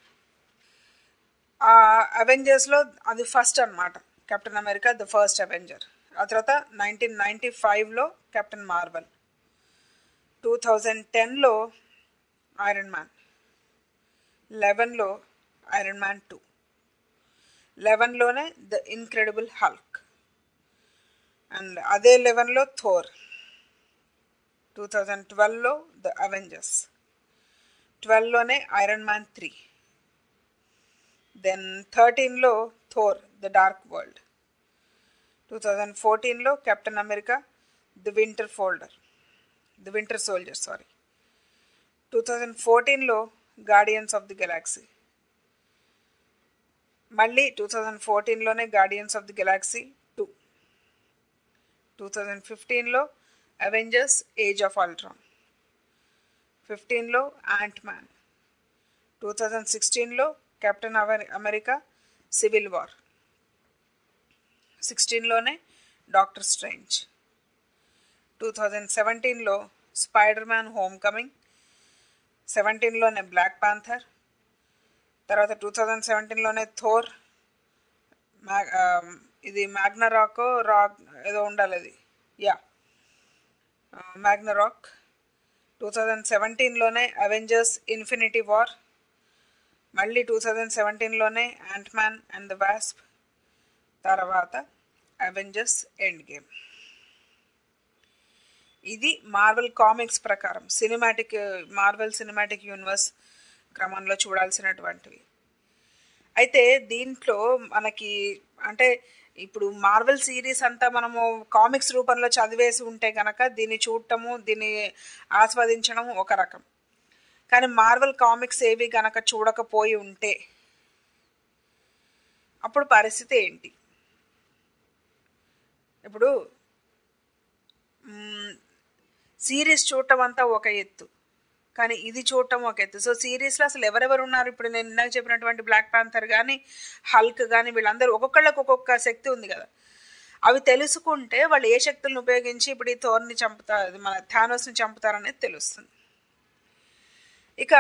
ఆ అవెంజర్స్లో అది ఫస్ట్ అన్నమాట Captain America the First Avenger ఆ తర్వాత నైన్టీన్ నైంటీ ఫైవ్లో కెప్టెన్ మార్వల్ టూ థౌజండ్ టెన్లో ఐరన్ మ్యాన్ లెవెన్లో ఐరన్ మ్యాన్ టూ లెవెన్లోనే ద ఇన్క్రెడిబుల్ హల్క్ అండ్ అదే లెవెన్లో థోర్ టూ థౌజండ్ ట్వెల్వ్లో ద అవెంజర్స్ ట్వెల్వ్లోనే ఐరన్ మ్యాన్ త్రీ దెన్ థర్టీన్లో Thor the Dark World two thousand ఫోర్టీన్లో Captain America the winter Folder the Winter Soldier sorry two thousand ఫోర్టీన్లో Guardians of the Galaxy మళ్ళీ two thousand ఫోర్టీన్లోనే Guardians of the Galaxy two two thousand ఫిఫ్టీన్లో Avengers Age of Ultron ఫిఫ్టీన్లో Ant Man two thousand సిక్స్టీన్లో Captain America Civil War సిక్స్టీన్లోనే Doctor Strange two thousand సెవెంటీన్లో Spider Man Homecoming సెవెంటీన్లోనే Black Panther తర్వాత two thousand సెవెంటీన్లోనే Thor మ్యా- ఆ, ఇది మ్యాగ్నరాక్ రాక్ ఏదో ఉండాలి అది యా Ragnarok two thousand సెవెంటీన్లోనే Avengers Infinity War మళ్ళీ టూ థౌజండ్ సెవెంటీన్లోనే Ant Man and the Wasp తర్వాత అవెంజర్స్ ఎండ్ గేమ్ ఇది మార్వెల్ కామిక్స్ ప్రకారం సినిమాటిక్ మార్వెల్ సినిమాటిక్ యూనివర్స్ క్రమంలో చూడాల్సినటువంటివి అయితే దీంట్లో మనకి అంటే ఇప్పుడు మార్వెల్ సిరీస్ అంతా మనము కామిక్స్ రూపంలో చదివేసి ఉంటే కనుక దీన్ని చూడటము దీన్ని ఆస్వాదించడం ఒక రకం కానీ మార్వెల్ కామిక్స్ ఏవి గనక చూడకపోయి ఉంటే అప్పుడు పరిస్థితి ఏంటి ఇప్పుడు సిరీస్ చూడటం అంతా ఒక ఎత్తు కానీ ఇది చూడటం ఒక ఎత్తు సో సిరీస్లో అసలు ఎవరెవరు ఉన్నారు ఇప్పుడు నేను ఇందాక చెప్పినటువంటి బ్లాక్ పాంథర్ కానీ హల్క్ కానీ వీళ్ళందరూ ఒక్కొక్కళ్ళకి ఒక్కొక్క శక్తి ఉంది కదా అవి తెలుసుకుంటే వాళ్ళు ఏ శక్తులను ఉపయోగించి ఇప్పుడు ఈ థోర్ని చంపుతారు ఇది మన థానోస్ని చంపుతారనేది తెలుస్తుంది ఇక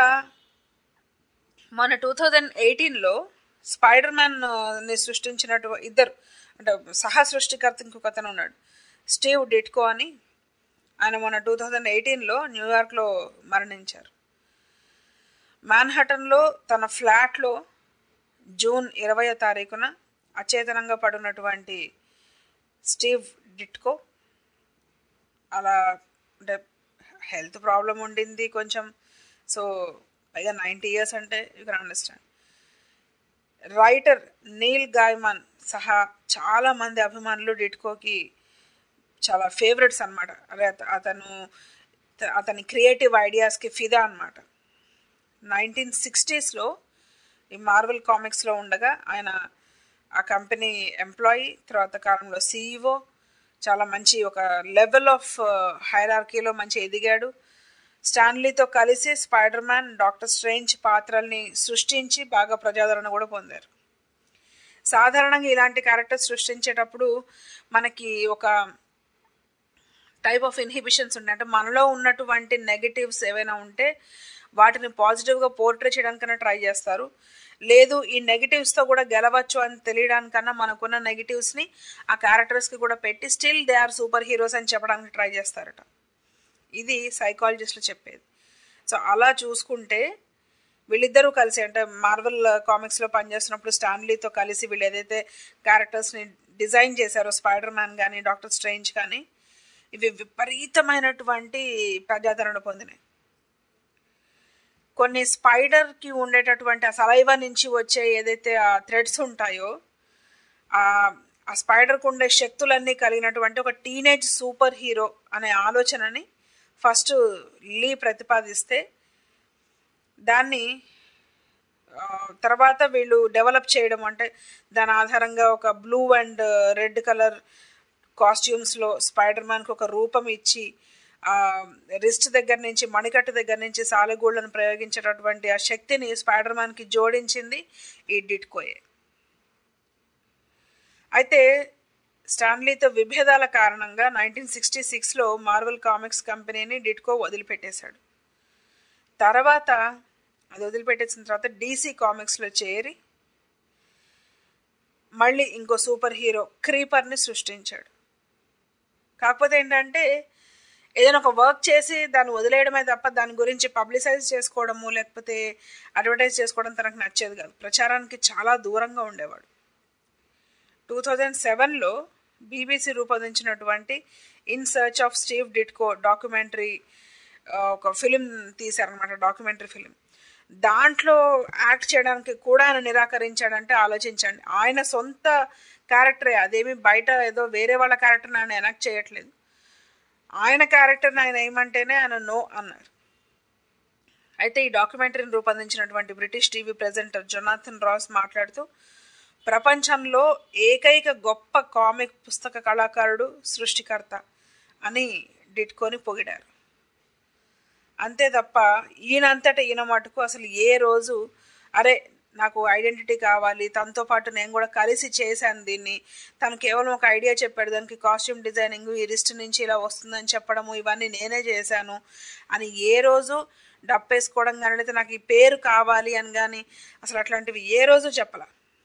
మన టూ థౌజండ్ ఎయిటీన్లో స్పైడర్ మ్యాన్ని సృష్టించినట్టు ఇద్దరు అంటే సహ సృష్టికర్త ఇంకొక అతను ఉన్నాడు స్టీవ్ డిట్కో అని ఆయన మొన్న టూ థౌజండ్ ఎయిటీన్లో న్యూయార్క్లో మరణించారు మ్యాన్హటన్లో తన ఫ్లాట్లో జూన్ ఇరవయో తారీఖున అచేతనంగా పడినటువంటి స్టీవ్ డిట్కో అలా అంటే హెల్త్ ప్రాబ్లం ఉండింది కొంచెం సో పైగా నైంటీ ఇయర్స్ అంటే you can understand writer Neil Gaiman సహా చాలా మంది అభిమానులు డిట్కోకి చాలా ఫేవరెట్స్ అనమాట అదే అత- అతను త- అతని క్రియేటివ్ ఐడియాస్కి ఫిదా అనమాట నైన్టీన్ సిక్స్టీస్లో ఈ మార్వెల్ కామిక్స్లో ఉండగా ఆయన ఆ కంపెనీ ఎంప్లాయీ తర్వాత కాలంలో సీఈఓ చాలా మంచి ఒక లెవెల్ ఆఫ్ హైరార్కీలో మంచి ఎదిగాడు స్టాన్లీతో కలిసి స్పైడర్ మ్యాన్ డాక్టర్ స్ట్రేంజ్ పాత్రల్ని సృష్టించి బాగా ప్రజాదరణ కూడా పొందారు సాధారణంగా ఇలాంటి క్యారెక్టర్స్ సృష్టించేటప్పుడు మనకి ఒక టైప్ ఆఫ్ ఇన్హిబిషన్స్ ఉంటాయి అంటే మనలో ఉన్నటువంటి నెగటివ్స్ ఏవైనా ఉంటే వాటిని పాజిటివ్గా పోర్ట్రే చేయడానికన్నా ట్రై చేస్తారు లేదు ఈ నెగటివ్స్తో కూడా గెలవచ్చు అని తెలియడానికన్నా మనకున్న నెగటివ్స్ని ఆ క్యారెక్టర్స్కి కూడా పెట్టి still they are super heroes అని చెప్పడానికి ట్రై చేస్తారట ఇది సైకాలజిస్టులు చెప్పేది సో అలా చూసుకుంటే వీళ్ళిద్దరూ కలిసి అంటే మార్వెల్ కామిక్స్లో పనిచేస్తున్నప్పుడు స్టాన్లీతో కలిసి వీళ్ళు ఏదైతే క్యారెక్టర్స్ని డిజైన్ చేశారో స్పైడర్ మ్యాన్ కానీ డాక్టర్ స్ట్రేంజ్ కానీ ఇవి విపరీతమైనటువంటి ప్రజాదరణ పొందినాయి కొన్ని స్పైడర్కి ఉండేటటువంటి ఆ సలైవా నుంచి వచ్చే ఏదైతే ఆ థ్రెడ్స్ ఉంటాయో ఆ ఆ స్పైడర్కు ఉండే శక్తులన్నీ కలిగినటువంటి ఒక టీనేజ్ సూపర్ హీరో అనే ఆలోచనని ఫస్ట్ లీ ప్రతిపాదిస్తే దాన్ని ఆ, తర్వాత వీళ్ళు డెవలప్ చేయడం అంటే దాని ఆధారంగా ఒక బ్లూ అండ్ రెడ్ కలర్ కాస్ట్యూమ్స్లో స్పైడర్ మ్యాన్కి ఒక రూపం ఇచ్చి ఆ రిస్ట్ దగ్గర నుంచి మణికట్టు దగ్గర నుంచి సాలెగూళ్ళను ప్రయోగించేటటువంటి ఆ శక్తిని స్పైడర్ మ్యాన్కి జోడించింది ఈ డిట్కోయే అయితే స్టాన్లీతో విభేదాల కారణంగా నైన్టీన్ సిక్స్టీ సిక్స్లో మార్వెల్ కామిక్స్ కంపెనీని డిట్కో వదిలిపెట్టేశాడు తర్వాత అది వదిలిపెట్టేసిన తర్వాత డీసీ కామిక్స్లో చేరి మళ్ళీ ఇంకో సూపర్ హీరో క్రీపర్ని సృష్టించాడు కాకపోతే ఏంటంటే ఏదైనా ఒక వర్క్ చేసి దాన్ని వదిలేయడమే తప్ప దాని గురించి పబ్లిసైజ్ చేసుకోవడము లేకపోతే అడ్వర్టైజ్ చేసుకోవడం తనకు నచ్చేది కాదు ప్రచారానికి చాలా దూరంగా ఉండేవాడు టూ థౌజండ్ సెవెన్లో బీబీసీ రూపొందించినటువంటి in search of Steve Ditko documentary ఒక ఫిలిం తీశారనమాట డాక్యుమెంటరీ ఫిలిం దాంట్లో యాక్ట్ చేయడానికి కూడా ఆయన నిరాకరించాడంటే ఆలోచించండి ఆయన సొంత క్యారెక్టరే అదేమి బయట ఏదో వేరే వాళ్ళ క్యారెక్టర్ని ఆయన ఎనక్ట్ చేయట్లేదు ఆయన క్యారెక్టర్ని ఆయన ఏమంటేనే ఆయన నో అన్నారు అయితే ఈ డాక్యుమెంటరీని రూపొందించినటువంటి British TV presenter Jonathan Ross మాట్లాడుతూ ప్రపంచంలో ఏకైక గొప్ప కామిక్ పుస్తక కళాకారుడు సృష్టికర్త అని డిట్కొని పొగిడారు అంతే తప్ప ఈయనంతట ఈయన మటుకు అసలు ఏ రోజు అరే నాకు ఐడెంటిటీ కావాలి తనతో పాటు నేను కూడా కలిసి చేశాను దీన్ని తను కేవలం ఒక ఐడియా చెప్పాడు దానికి కాస్ట్యూమ్ డిజైనింగ్ ఈ లిస్ట్ నుంచి ఇలా వస్తుందని చెప్పడము ఇవన్నీ నేనే చేశాను అని ఏ రోజు డప్పేసుకోవడం కానీ అయితే నాకు ఈ పేరు కావాలి అని కానీ అసలు అట్లాంటివి ఏ రోజు చెప్పలా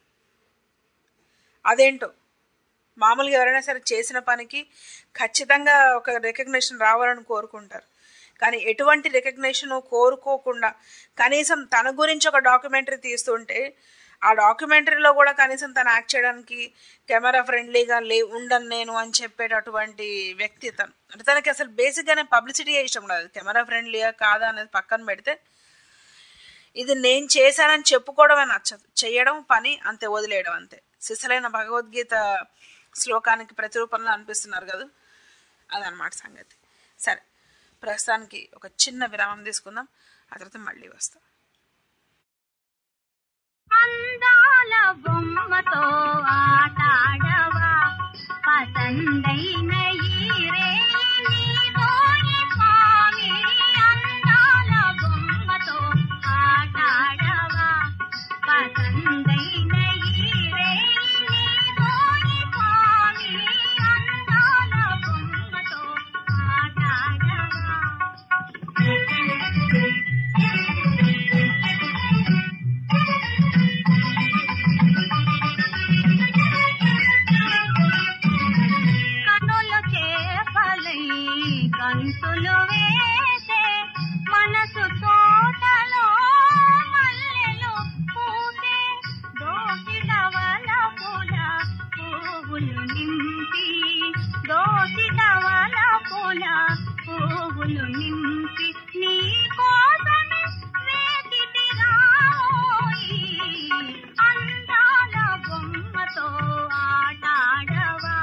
అదేంటో మామూలుగా ఎవరైనా సరే చేసిన పనికి ఖచ్చితంగా ఒక రికగ్నిషన్ రావాలని కోరుకుంటారు కానీ ఎటువంటి రికగ్నిషన్ కోరుకోకుండా కనీసం తన గురించి ఒక డాక్యుమెంటరీ తీస్తుంటే ఆ డాక్యుమెంటరీలో కూడా కనీసం తను యాక్ట్ చేయడానికి కెమెరా ఫ్రెండ్లీగా లే ఉండను నేను అని చెప్పేటటువంటి వ్యక్తి తను అంటే తనకి అసలు బేసిక్గానే పబ్లిసిటీ ఇష్టం ఉండదు కెమెరా ఫ్రెండ్లీగా కాదా అనేది పక్కన పెడితే ఇది నేను చేశానని చెప్పుకోవడమే నచ్చదు చేయడం పని అంతే వదిలేయడం అంతే సిసలైన భగవద్గీత శ్లోకానికి ప్రతిరూపంలో అనిపిస్తున్నారు కదా అదనమాట సంగతి సరే ప్రస్తుతానికి ఒక చిన్న విరామం తీసుకుందాం ఆ తర్వాత మళ్ళీ వస్తాం అందాల బొమ్మతో ఆటాడవా పసందైన ఈరే నీతోని స్వామి అందాల బొమ్మతో ఆటాడవా పసందైన ఈరే నీతోని స్వామి అందాల బొమ్మతో కనులు చేపలై కంతులు వేసే మనసు తోటలో మల్లెలు పూసే దోసిడవల పూల పువ్వులు నింపి దోసిడవల పూల పువ్వులు నింపి నీ కోసమే వేగితిరాయి అందాల బొమ్మతో ఆటాడవా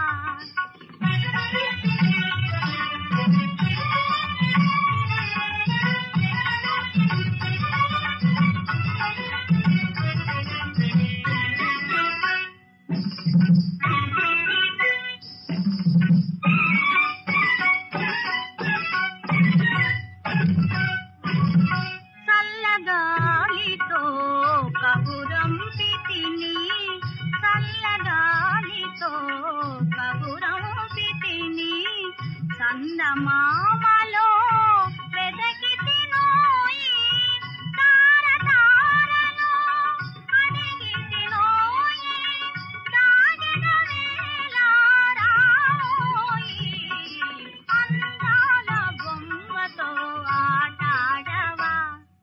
చల్లగాలితో కబురం పితిని చల్లగాలితో కబురం పితిని చందమామలో వెదకి తినోయి తార తారలో అడిగి తినోయి తాగిన వేళ రావోయి అందాల బొమ్మతో ఆటాడవా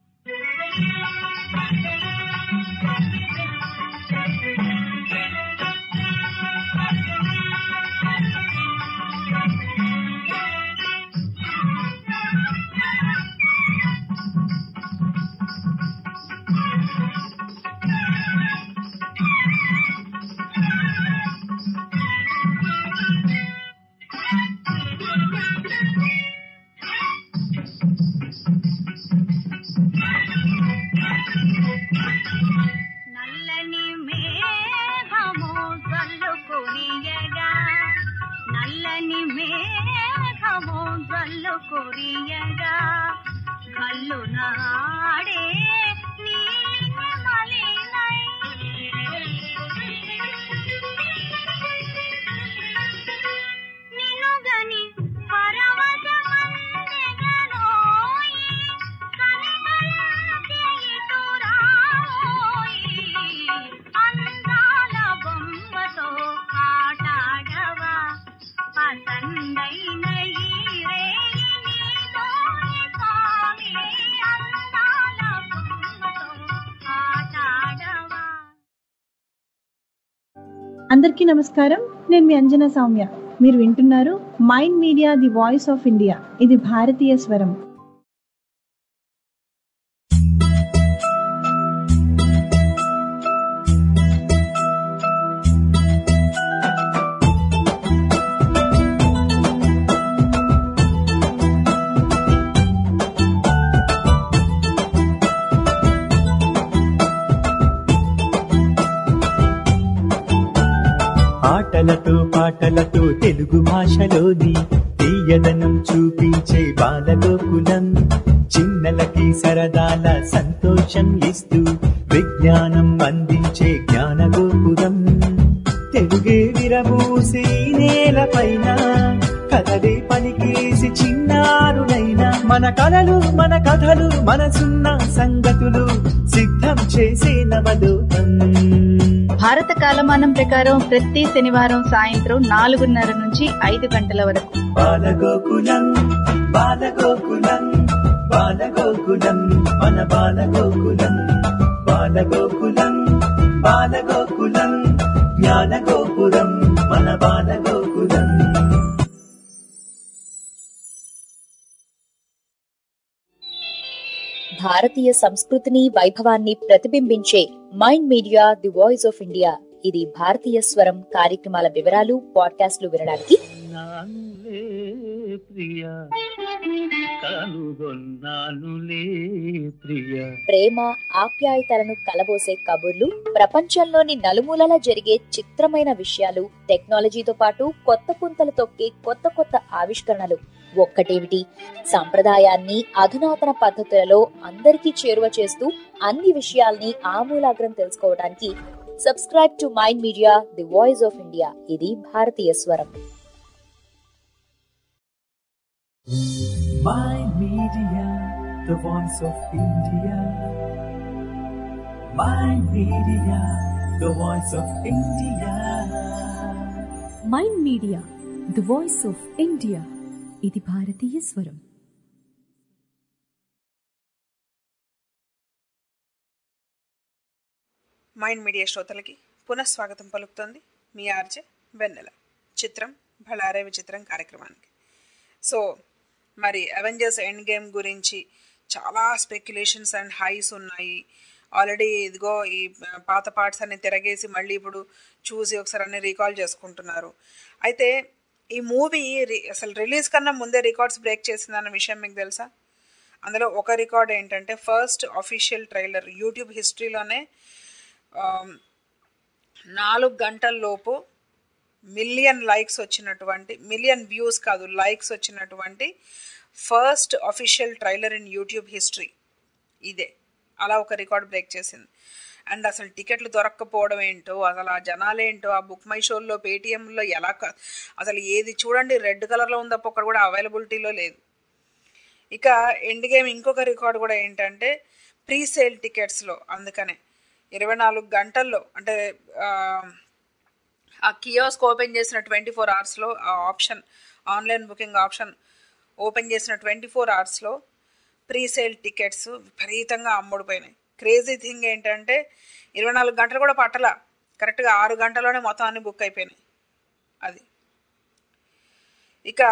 నల్లని మేఘము జల్లు కురియగా నల్లని మేఘము జల్లు కురియగా కల్లు నాడే నీలి మలినై నినుగని పరవశమందెగనోయి కనికరించే ఇటురావోయి అందాల బొమ్మతో ఆటాడవా పసందైన ఈరే నీతోని స్వామి అందాల బొమ్మతో ఆటాడవా అందరికీ నమస్కారం నేను మీ అంజనా సౌమ్య మీరు వింటున్నారు Mind media the voice of India ఇది భారతీయ స్వరం ఆటలతో పాటలతో తెలుగు భాషలోని తీయదనం చూపించే బాలగోకులం చిన్నలకి సరదాల సంతోషం ఇస్తూ విజ్ఞానం అందించే జ్ఞాన గోపురం తెలుగే విరబూసి నేలపైన కథలే పలికేసి చిన్నారులైన మన కలలు మన కథలు మనసున్న సంగతులు సిద్ధం చేసే నవలోకం భారత కాలమానం ప్రకారం ప్రతి శనివారం సాయంత్రం నాలుగున్నర నుంచి ఐదు గంటల వరకు బాలగోకులం బాలగోకులం బాలగోకులం మన బాలగోకులం బాలగోకులం బాలగోకులం జ్ఞానగోపురం మన బాలగోకులం భారతీయ సంస్కృతిని వైభవాన్ని ప్రతిబింబించే Mind media the voice of India ఇది భారతీయ స్వరం కార్యక్రమాల వివరాలు పాడ్కాస్ట్లు వినడానికి నానులే ప్రియ కనుగొన్నానులే ప్రియ ప్రేమ ఆప్యాయతలను కలబోసే కబుర్లు ప్రపంచంలోని నలుమూలలా జరిగే చిత్రమైన విషయాలు టెక్నాలజీతో పాటు కొత్త పుంతలు తొక్కే కొత్త కొత్త ఆవిష్కరణలు ఒక్కటేమిటి సంప్రదాయాన్ని అధునాతన పద్ధతులలో అందరికీ చేరువ చేస్తూ అన్ని విషయాల్ని ఆమూలాగ్రం తెలుసుకోవడానికి subscribe to Mind media the voice of India ఇది భారతీయ స్వరం My Media, the voice of India. My Media, the voice of India. Mind media the voice of India ఇది భారతీయ స్వరం మైండ్ మీడియా శ్రోతలకి పునఃస్వాగతం పలుకుతోంది మీ ఆర్జే వెన్నెల చిత్రం భళారే విచిత్రం కార్యక్రమానికి సో మరి అవెంజర్స్ ఎండ్ గేమ్ గురించి చాలా స్పెక్యులేషన్స్ అండ్ హైస్ ఉన్నాయి ఆల్రెడీ ఇదిగో ఈ పాత పార్ట్స్ అన్ని తిరగేసి మళ్ళీ ఇప్పుడు చూసి ఒకసారి అన్ని రీకాల్ చేసుకుంటున్నారు అయితే ఈ మూవీ అసలు రిలీజ్ కన్నా ముందే రికార్డ్స్ బ్రేక్ చేసిందన్న విషయం మీకు తెలుసా అందులో ఒక రికార్డ్ ఏంటంటే ఫస్ట్ అఫీషియల్ ట్రైలర్ యూట్యూబ్ హిస్టరీలోనే ఆమ్, నాలుగు గంటల లోపు మిలియన్ లైక్స్ వచ్చినటువంటి మిలియన్ వ్యూస్ కాదు లైక్స్ వచ్చినటువంటి first official trailer in YouTube history ఇదే అలా ఒక రికార్డ్ బ్రేక్ చేసింది అండ్ అసలు టికెట్లు దొరక్కపోవడం ఏంటో అసలు ఆ జనాలేంటో ఆ బుక్ మై షోల్లో పేటిఎంలో ఎలా క- అసలు ఏది చూడండి రెడ్ కలర్లో ఉంది తప్ప ఒకటి కూడా అవైలబిలిటీలో లేదు ఇక ఎండ్ గేమ్ ఇంకొక రికార్డ్ కూడా ఏంటంటే ప్రీ సేల్ టికెట్స్లో అందుకనే ఇరవై నాలుగు గంటల్లో అంటే ఆ, ఆ కియోస్క్ ఓపెన్ చేసిన ట్వంటీ ఫోర్ అవర్స్లో ఆ option online booking option open చేసిన ట్వంటీ ఫోర్ అవర్స్లో ప్రీ సేల్ టికెట్స్ విపరీతంగా అమ్ముడుపోయినాయి క్రేజీ థింగ్ ఏంటంటే ఇరవై నాలుగు గంటలు కూడా పట్టల కరెక్ట్గా ఆరు గంటల్లోనే మొత్తం అన్ని బుక్ అయిపోయినాయి అది ఇక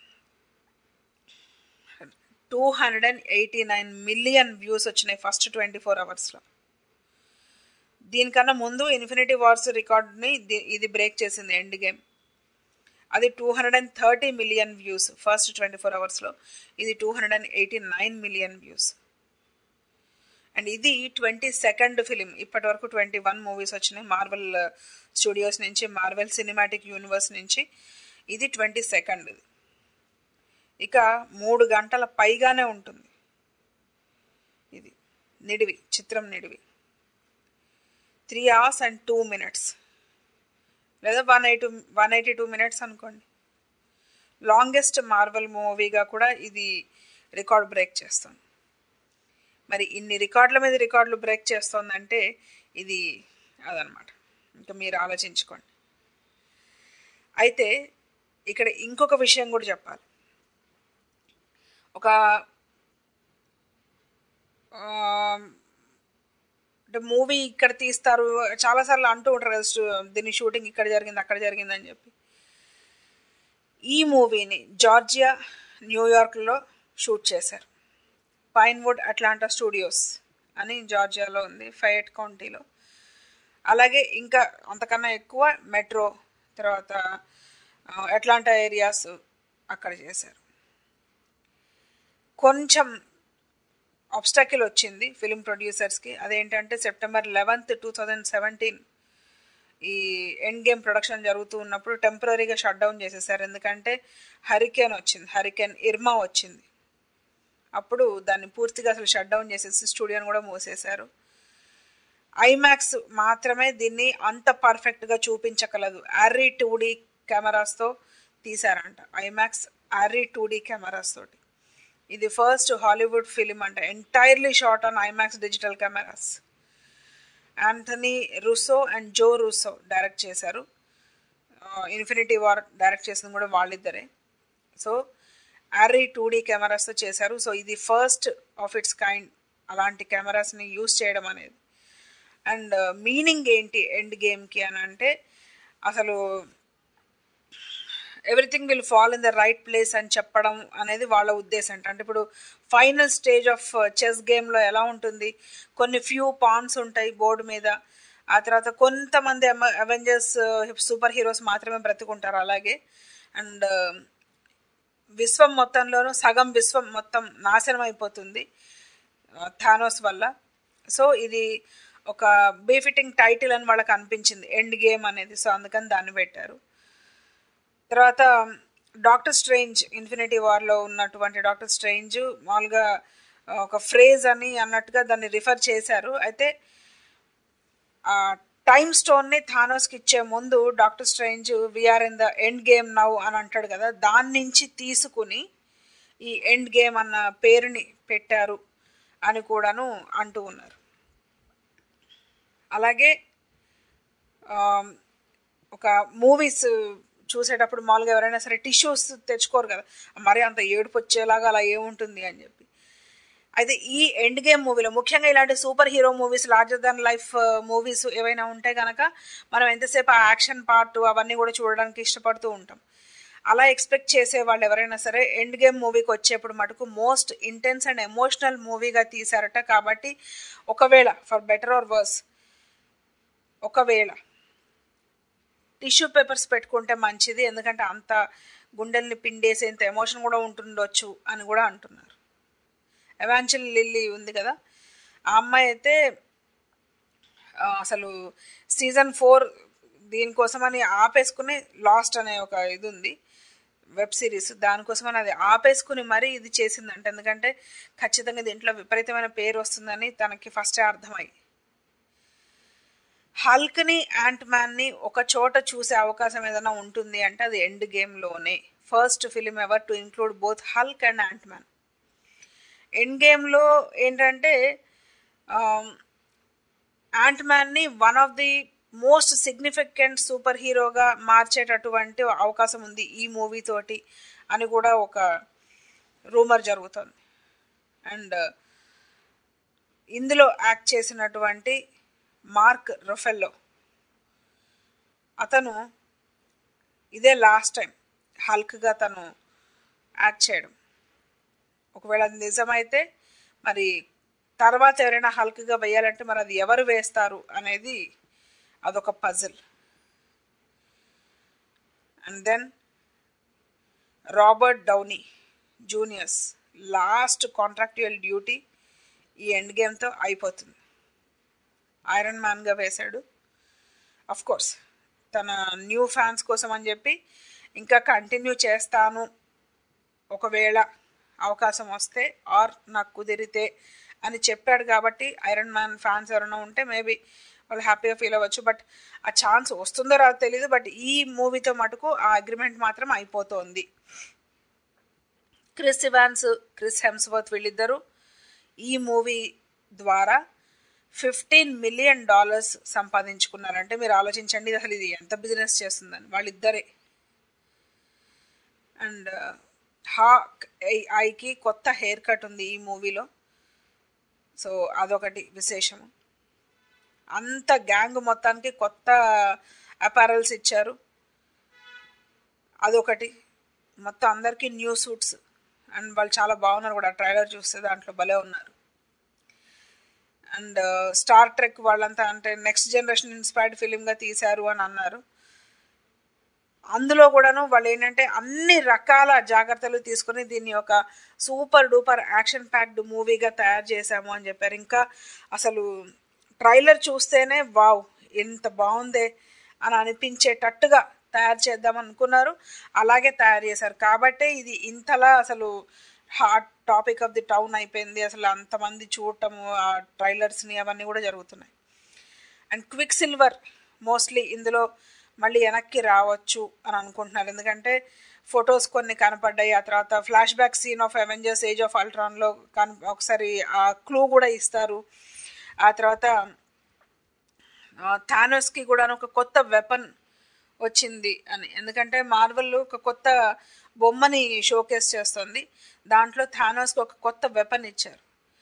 two hundred and eighty nine million views వచ్చినాయి ఫస్ట్ ట్వంటీ ఫోర్ అవర్స్లో దీనికన్నా ముందు ఇన్ఫినిటీ వార్స్ రికార్డ్ని ది- ఇది బ్రేక్ చేసింది ఎండ్ గేమ్ అది two hundred and thirty million views first twenty four అవర్స్లో ఇది two hundred and eighty nine million views and ఇది ట్వంటీ సెకండ్ ఫిలిం ఇప్పటి వరకు ట్వంటీ వన్ మూవీస్ వచ్చినాయి మార్వెల్ స్టూడియోస్ నుంచి మార్వెల్ సినిమాటిక్ యూనివర్స్ నుంచి ఇది ట్వంటీ సెకండ్ ఇక మూడు గంటల పైగానే ఉంటుంది ఇది నిడివి చిత్రం నిడివి three hours and two minutes లేదా one eighty one eighty two minutes అనుకోండి లాంగెస్ట్ మార్వెల్ మూవీగా కూడా ఇది రికార్డ్ బ్రేక్ చేస్తుంది మరి ఇన్ని రికార్డుల మీద రికార్డులు బ్రేక్ చేస్తోందంటే ఇది అదనమాట ఇంకా మీరు ఆలోచించుకోండి అయితే ఇక్కడ ఇంకొక విషయం కూడా చెప్పాలి ఒక ఆ, అంటే మూవీ ఇక్కడ తీస్తారు చాలాసార్లు అంటూ ఉంటారు కదా స్టూ- దీని షూటింగ్ ఇక్కడ జరిగింది అక్కడ జరిగింది అని చెప్పి ఈ మూవీని జార్జియా న్యూయార్క్లో షూట్ చేశారు పైన్వుడ్ అట్లాంటా స్టూడియోస్ అని జార్జియాలో ఉంది ఫయట్ కౌంటీలో అలాగే ఇంకా అంతకన్నా ఎక్కువ మెట్రో తర్వాత ఆ, అట్లాంటా ఏరియాస్ అక్కడ చేశారు కొంచెం ఆబ్స్టాకిల్ వచ్చింది ఫిలిం ప్రొడ్యూసర్స్కి అదేంటంటే September eleventh two thousand seventeen ఈ ఎండ్ గేమ్ ప్రొడక్షన్ జరుగుతూ ఉన్నప్పుడు టెంపరీగా షట్ డౌన్ చేసేసారు ఎందుకంటే హరికేన్ వచ్చింది హరికేన్ ఇర్మా వచ్చింది అప్పుడు దాన్ని పూర్తిగా అసలు షట్ డౌన్ చేసేసి స్టూడియోని కూడా మూసేశారు ఐమాక్స్ మాత్రమే దీన్ని అంత పర్ఫెక్ట్గా చూపించగలదు అర్రీ టూ డీ కెమెరాస్తో తీశారంట IMAX Arri two D cameras తోటి ఇది ఫస్ట్ హాలీవుడ్ ఫిలిం అంట entirely shot on IMAX digital cameras Anthony Russo and Joe Russo direct చేశారు ఇన్ఫినిటీ వార్ డైరెక్ట్ చేసింది కూడా వాళ్ళిద్దరే సో ఆర్రీ టూ డీ కెమెరాస్తో చేశారు సో ఇది ఫస్ట్ ఆఫ్ ఇట్స్ కైండ్ అలాంటి కెమెరాస్ని యూస్ చేయడం అనేది అండ్ మీనింగ్ ఏంటి ఎండ్ గేమ్కి అని అంటే అసలు everything will fall in the right place అని చెప్పడం అనేది వాళ్ళ ఉద్దేశం అంటే ఇప్పుడు ఫైనల్ స్టేజ్ ఆఫ్ చెస్ గేమ్లో ఎలా ఉంటుంది కొన్ని ఫ్యూ పాన్స్ ఉంటాయి బోర్డు మీద ఆ తర్వాత కొంతమంది అవెంజర్స్ సూపర్ హీరోస్ మాత్రమే బ్రతుకుంటారు అలాగే అండ్ విశ్వం మొత్తంలోనూ సగం విశ్వం మొత్తం నాశనం అయిపోతుంది థానోస్ వల్ల సో ఇది ఒక బీఫిటింగ్ టైటిల్ అని వాళ్ళకి అనిపించింది ఎండ్ గేమ్ అనేది సో అందుకని దాన్ని పెట్టారు తర్వాత డాక్టర్ స్ట్రేంజ్ ఇన్ఫినిటీ వార్లో ఉన్నటువంటి డాక్టర్ స్ట్రేంజ్ మామూలుగా ఒక ఫ్రేజ్ అని అన్నట్టుగా దాన్ని రిఫర్ చేశారు అయితే ఆ టైమ్ స్టోన్ని థానోస్కి ఇచ్చే ముందు Doctor Strange we're in the Endgame now అని అంటాడు కదా దాని నుంచి తీసుకుని ఈ ఎండ్ గేమ్ అన్న పేరుని పెట్టారు అని కూడాను అంటూ ఉన్నారు అలాగే ఒక మూవీస్ చూసేటప్పుడు మామూలుగా ఎవరైనా సరే టిష్యూస్ తెచ్చుకోరు కదా మరి అంత ఏడుపు వచ్చేలాగా అలా ఏముంటుంది అని చెప్పి అయితే ఈ ఎండ్ గేమ్ మూవీలో ముఖ్యంగా ఇలాంటి super hero movies larger than life movies ఏవైనా ఉంటే కనుక మనం ఎంతసేపు ఆ యాక్షన్ పార్ట్ అవన్నీ కూడా చూడడానికి ఇష్టపడుతూ ఉంటాం అలా ఎక్స్పెక్ట్ చేసే వాళ్ళు ఎవరైనా సరే ఎండ్ గేమ్ మూవీకి వచ్చేప్పుడు మటుకు మోస్ట్ ఇంటెన్స్ అండ్ ఎమోషనల్ మూవీగా తీశారట కాబట్టి ఒకవేళ ఫర్ బెటర్ ఆర్ వర్స్ ఒకవేళ టిష్యూ పేపర్స్ పెట్టుకుంటే మంచిది ఎందుకంటే అంత గుండెల్ని పిండేసేంత ఎమోషన్ కూడా ఉంటుండొచ్చు అని కూడా అంటున్నారు ఎవాంచల్ లిల్లీ ఉంది కదా ఆ అమ్మాయి అయితే అసలు సీజన్ ఫోర్ దీనికోసమని ఆపేసుకుని లాస్ట్ అనే ఒక ఇది ఉంది వెబ్ సిరీస్ దానికోసమని అది ఆపేసుకుని మరీ ఇది చేసిందంట ఎందుకంటే ఖచ్చితంగా దీంట్లో విపరీతమైన పేరు వస్తుందని తనకి ఫస్టే అర్థమై హల్క్ని యాంట్ మ్యాన్ని ఒక చోట చూసే అవకాశం ఏదైనా ఉంటుంది అంటే అది ఎండ్ గేమ్లోనే first film ever to include both Hulk and Ant Man ఎండ్ గేమ్లో ఏంటంటే యాంట్ మ్యాన్ని one of the most significant super హీరోగా మార్చేటటువంటి అవకాశం ఉంది ఈ మూవీ తోటి అని కూడా ఒక రూమర్ జరుగుతుంది అండ్ ఇందులో యాక్ట్ చేసినటువంటి మార్క్ రొఫెల్లో అతను ఇదే లాస్ట్ టైం హల్క్గా తను యాక్ట్ చేయడం ఒకవేళ అది నిజమైతే మరి తర్వాత ఎవరైనా హల్క్గా వేయాలంటే మరి అది ఎవరు వేస్తారు అనేది అదొక puzzle and then Robert Downey Junior's last contractual duty ఈ ఎండ్ గేమ్తో అయిపోతుంది ఐరన్ మ్యాన్గా వేశాడు అఫ్ కోర్స్ తన న్యూ ఫ్యాన్స్ కోసం అని చెప్పి ఇంకా కంటిన్యూ చేస్తాను ఒకవేళ అవకాశం వస్తే ఆర్ నాకు కుదిరితే అని చెప్పాడు కాబట్టి ఐరన్ మ్యాన్ ఫ్యాన్స్ ఎవరైనా ఉంటే మేబీ వాళ్ళు హ్యాపీగా ఫీల్ అవ్వచ్చు బట్ ఆ ఛాన్స్ వస్తుందో రాదో తెలియదు బట్ ఈ మూవీతో మటుకు ఆ అగ్రిమెంట్ మాత్రం అయిపోతోంది క్రిస్ ఇవాన్స్ క్రిస్ హెమ్స్వర్త్ వీళ్ళిద్దరూ ఈ మూవీ ద్వారా ఫిఫ్టీన్ మిలియన్ డాలర్స్ సంపాదించుకున్నారంటే మీరు ఆలోచించండి అసలు ఇది ఎంత బిజినెస్ చేస్తుందని వాళ్ళిద్దరే అండ్ హాక్ ఐకి కొత్త హెయిర్ కట్ ఉంది ఈ మూవీలో సో అదొకటి విశేషము అంత గ్యాంగ్ మొత్తానికి కొత్త అపారల్స్ ఇచ్చారు అదొకటి మొత్తం అందరికీ న్యూ సూట్స్ అండ్ వాళ్ళు చాలా బాగున్నారు కూడా ట్రైలర్ చూస్తే దాంట్లో భలే ఉన్నారు అండ్ స్టార్ ట్రెక్ వాళ్ళంతా అంటే నెక్స్ట్ జనరేషన్ ఇన్స్పైర్డ్ ఫిలింగా తీశారు అని అన్నారు అందులో కూడాను వాళ్ళు ఏంటంటే అన్ని రకాల జాగ్రత్తలు తీసుకుని దీన్ని ఒక సూపర్ డూపర్ యాక్షన్ ప్యాక్డ్ మూవీగా తయారు చేశాము అని చెప్పారు ఇంకా అసలు ట్రైలర్ చూస్తేనే వావ్ ఎంత బాగుందే అని అనిపించేటట్టుగా తయారు చేద్దాం అనుకున్నారు అలాగే తయారు చేశారు కాబట్టే ఇది ఇంతలా అసలు hot topic of the town అయిపోయింది అసలు అంతమంది చూడటము ఆ ట్రైలర్స్ని అవన్నీ కూడా జరుగుతున్నాయి అండ్ క్విక్ సిల్వర్ మోస్ట్లీ ఇందులో మళ్ళీ వెనక్కి రావచ్చు అని అనుకుంటున్నారు ఎందుకంటే ఫొటోస్ కొన్ని కనపడ్డాయి ఆ తర్వాత flash back scene of Avengers Age of అల్ట్రాన్లో కన్ ఒకసారి ఆ క్లూ కూడా ఇస్తారు ఆ తర్వాత థానోస్కి కూడా ఒక కొత్త వెపన్ వచ్చింది అని ఎందుకంటే మార్వల్ ఒక కొత్త బొమ్మని షోకేస్ చేస్తుంది దాంట్లో థానోస్కి ఒక కొత్త వెపన్ ఇచ్చారు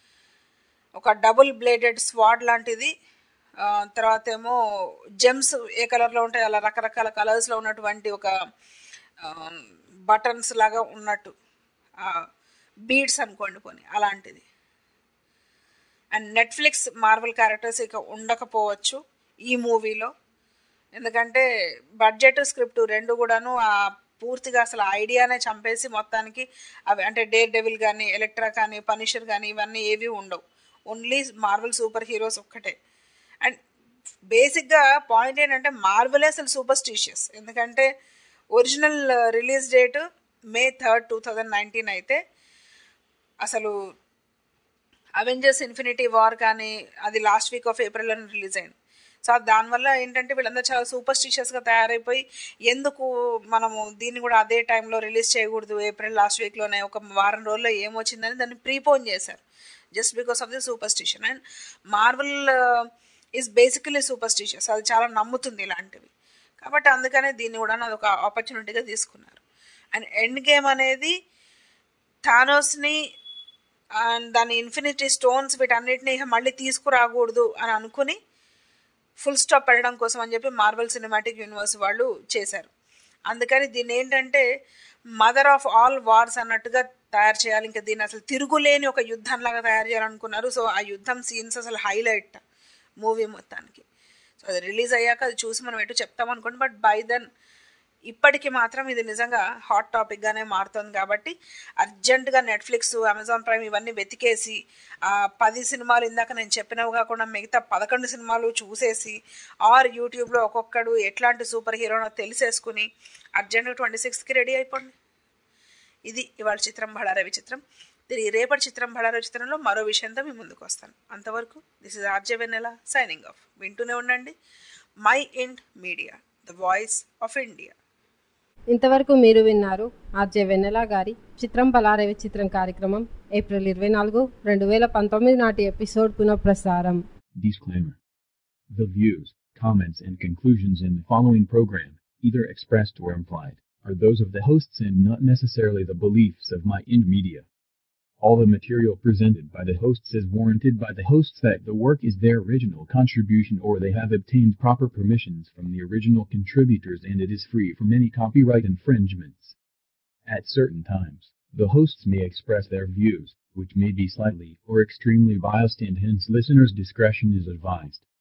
ఒక డబుల్ బ్లేడెడ్ స్వాడ్ లాంటిది ఆ, తర్వాత ఏమో జెమ్స్ ఏ కలర్లో ఉంటాయి అలా రకరకాల కలర్స్లో ఉన్నటువంటి ఒక బటన్స్ లాగా ఉన్నట్టు బీడ్స్ అనుకోండి పోనీ అలాంటిది అండ్ నెట్ఫ్లిక్స్ మార్వల్ క్యారెక్టర్స్ ఇక ఉండకపోవచ్చు ఈ మూవీలో ఎందుకంటే బడ్జెట్ స్క్రిప్ట్ రెండు కూడాను ఆ పూర్తిగా అసలు ఐడియానే చంపేసి మొత్తానికి అవి అంటే డేర్ డెవిల్ కానీ ఎలక్ట్రా కానీ పనిషర్ కానీ ఇవన్నీ ఏవి ఉండవు ఓన్లీ మార్వల్ సూపర్ హీరోస్ ఒక్కటే అండ్ బేసిక్గా పాయింట్ ఏంటంటే మార్వలే అసలు సూపర్ స్టీషియస్ ఎందుకంటే original release date May third two thousand nineteen అయితే అసలు అవెంజర్స్ ఇన్ఫినిటీ వార్ కానీ అది లాస్ట్ వీక్ ఆఫ్ ఏప్రిల్లో రిలీజ్ అయింది సో దానివల్ల ఏంటంటే వీళ్ళందరూ చాలా సూపర్ స్టిషియస్గా తయారైపోయి ఎందుకు మనము దీన్ని కూడా అదే టైంలో రిలీజ్ చేయకూడదు ఏప్రిల్ లాస్ట్ వీక్లోనే ఒక వారం రోజుల్లో ఏమొచ్చిందని దాన్ని ప్రీపోన్ చేశారు just because of the superstition and Marvel is basically superstitious అది చాలా నమ్ముతుంది ఇలాంటివి కాబట్టి అందుకనే దీన్ని కూడా అది ఒక ఆపర్చునిటీగా తీసుకున్నారు అండ్ ఎండ్ గేమ్ అనేది థానోస్ని అండ్ దాని ఇన్ఫినిటీ స్టోన్స్ వీటన్నిటిని మళ్ళీ తీసుకురాకూడదు అని అనుకుని ఫుల్ స్టాప్ పెట్టడం కోసం అని చెప్పి మార్వల్ సినిమాటిక్ యూనివర్స్ వాళ్ళు చేశారు అందుకని దీన్ని ఏంటంటే మదర్ ఆఫ్ ఆల్ వార్స్ అన్నట్టుగా తయారు చేయాలి ఇంకా దీన్ని అసలు తిరుగులేని ఒక యుద్ధంలాగా తయారు చేయాలనుకున్నారు సో ఆ యుద్ధం సీన్స్ అసలు హైలైట్ మూవీ మొత్తానికి సో అది రిలీజ్ అయ్యాక అది చూసి మనం ఎటు చెప్తాం అనుకోండి బట్ బై దెన్ ఇప్పటికి మాత్రం ఇది నిజంగా హాట్ టాపిక్గానే మారుతుంది కాబట్టి అర్జెంటుగా నెట్ఫ్లిక్స్ అమెజాన్ ప్రైమ్ ఇవన్నీ వెతికేసి ఆ పది సినిమాలు ఇందాక నేను చెప్పినవి కాకుండా మిగతా పదకొండు సినిమాలు చూసేసి ఆర్ యూట్యూబ్లో ఒక్కొక్కడు ఎట్లాంటి సూపర్ హీరోనో తెలిసేసుకుని అర్జెంటుగా ట్వంటీ సిక్స్త్కి రెడీ అయిపోండి ఇది ఇవాళ చిత్రం బళారవి చిత్రం తిరిగి రేపటి చిత్రం బళారవి చిత్రంలో మరో విషయంతో మీ ముందుకు వస్తాను అంతవరకు this is RJ Vennela signing off వింటూనే ఉండండి my Ind media the voice of India ఇంతవరకు మీరు విన్నారు ఆర్జే వెన్నెల గారి చిత్రం బలారేవి చిత్రం కార్యక్రమం ఏప్రిల్ ఇరవై నాలుగు రెండు వేల పంతొమ్మిది నాటి ఎపిసోడ్ పునఃప్రసారం Disclaimer. The views, comments, and conclusions in the following program, either expressed or implied, are those of the hosts and not necessarily the beliefs of My Ind Media. All the material presented by the hosts is warranted by the hosts that the work is their original contribution or they have obtained proper permissions from the original contributors and it is free from any copyright infringements. At certain times, the hosts may express their views, which may be slightly or extremely biased and hence listeners' discretion is advised.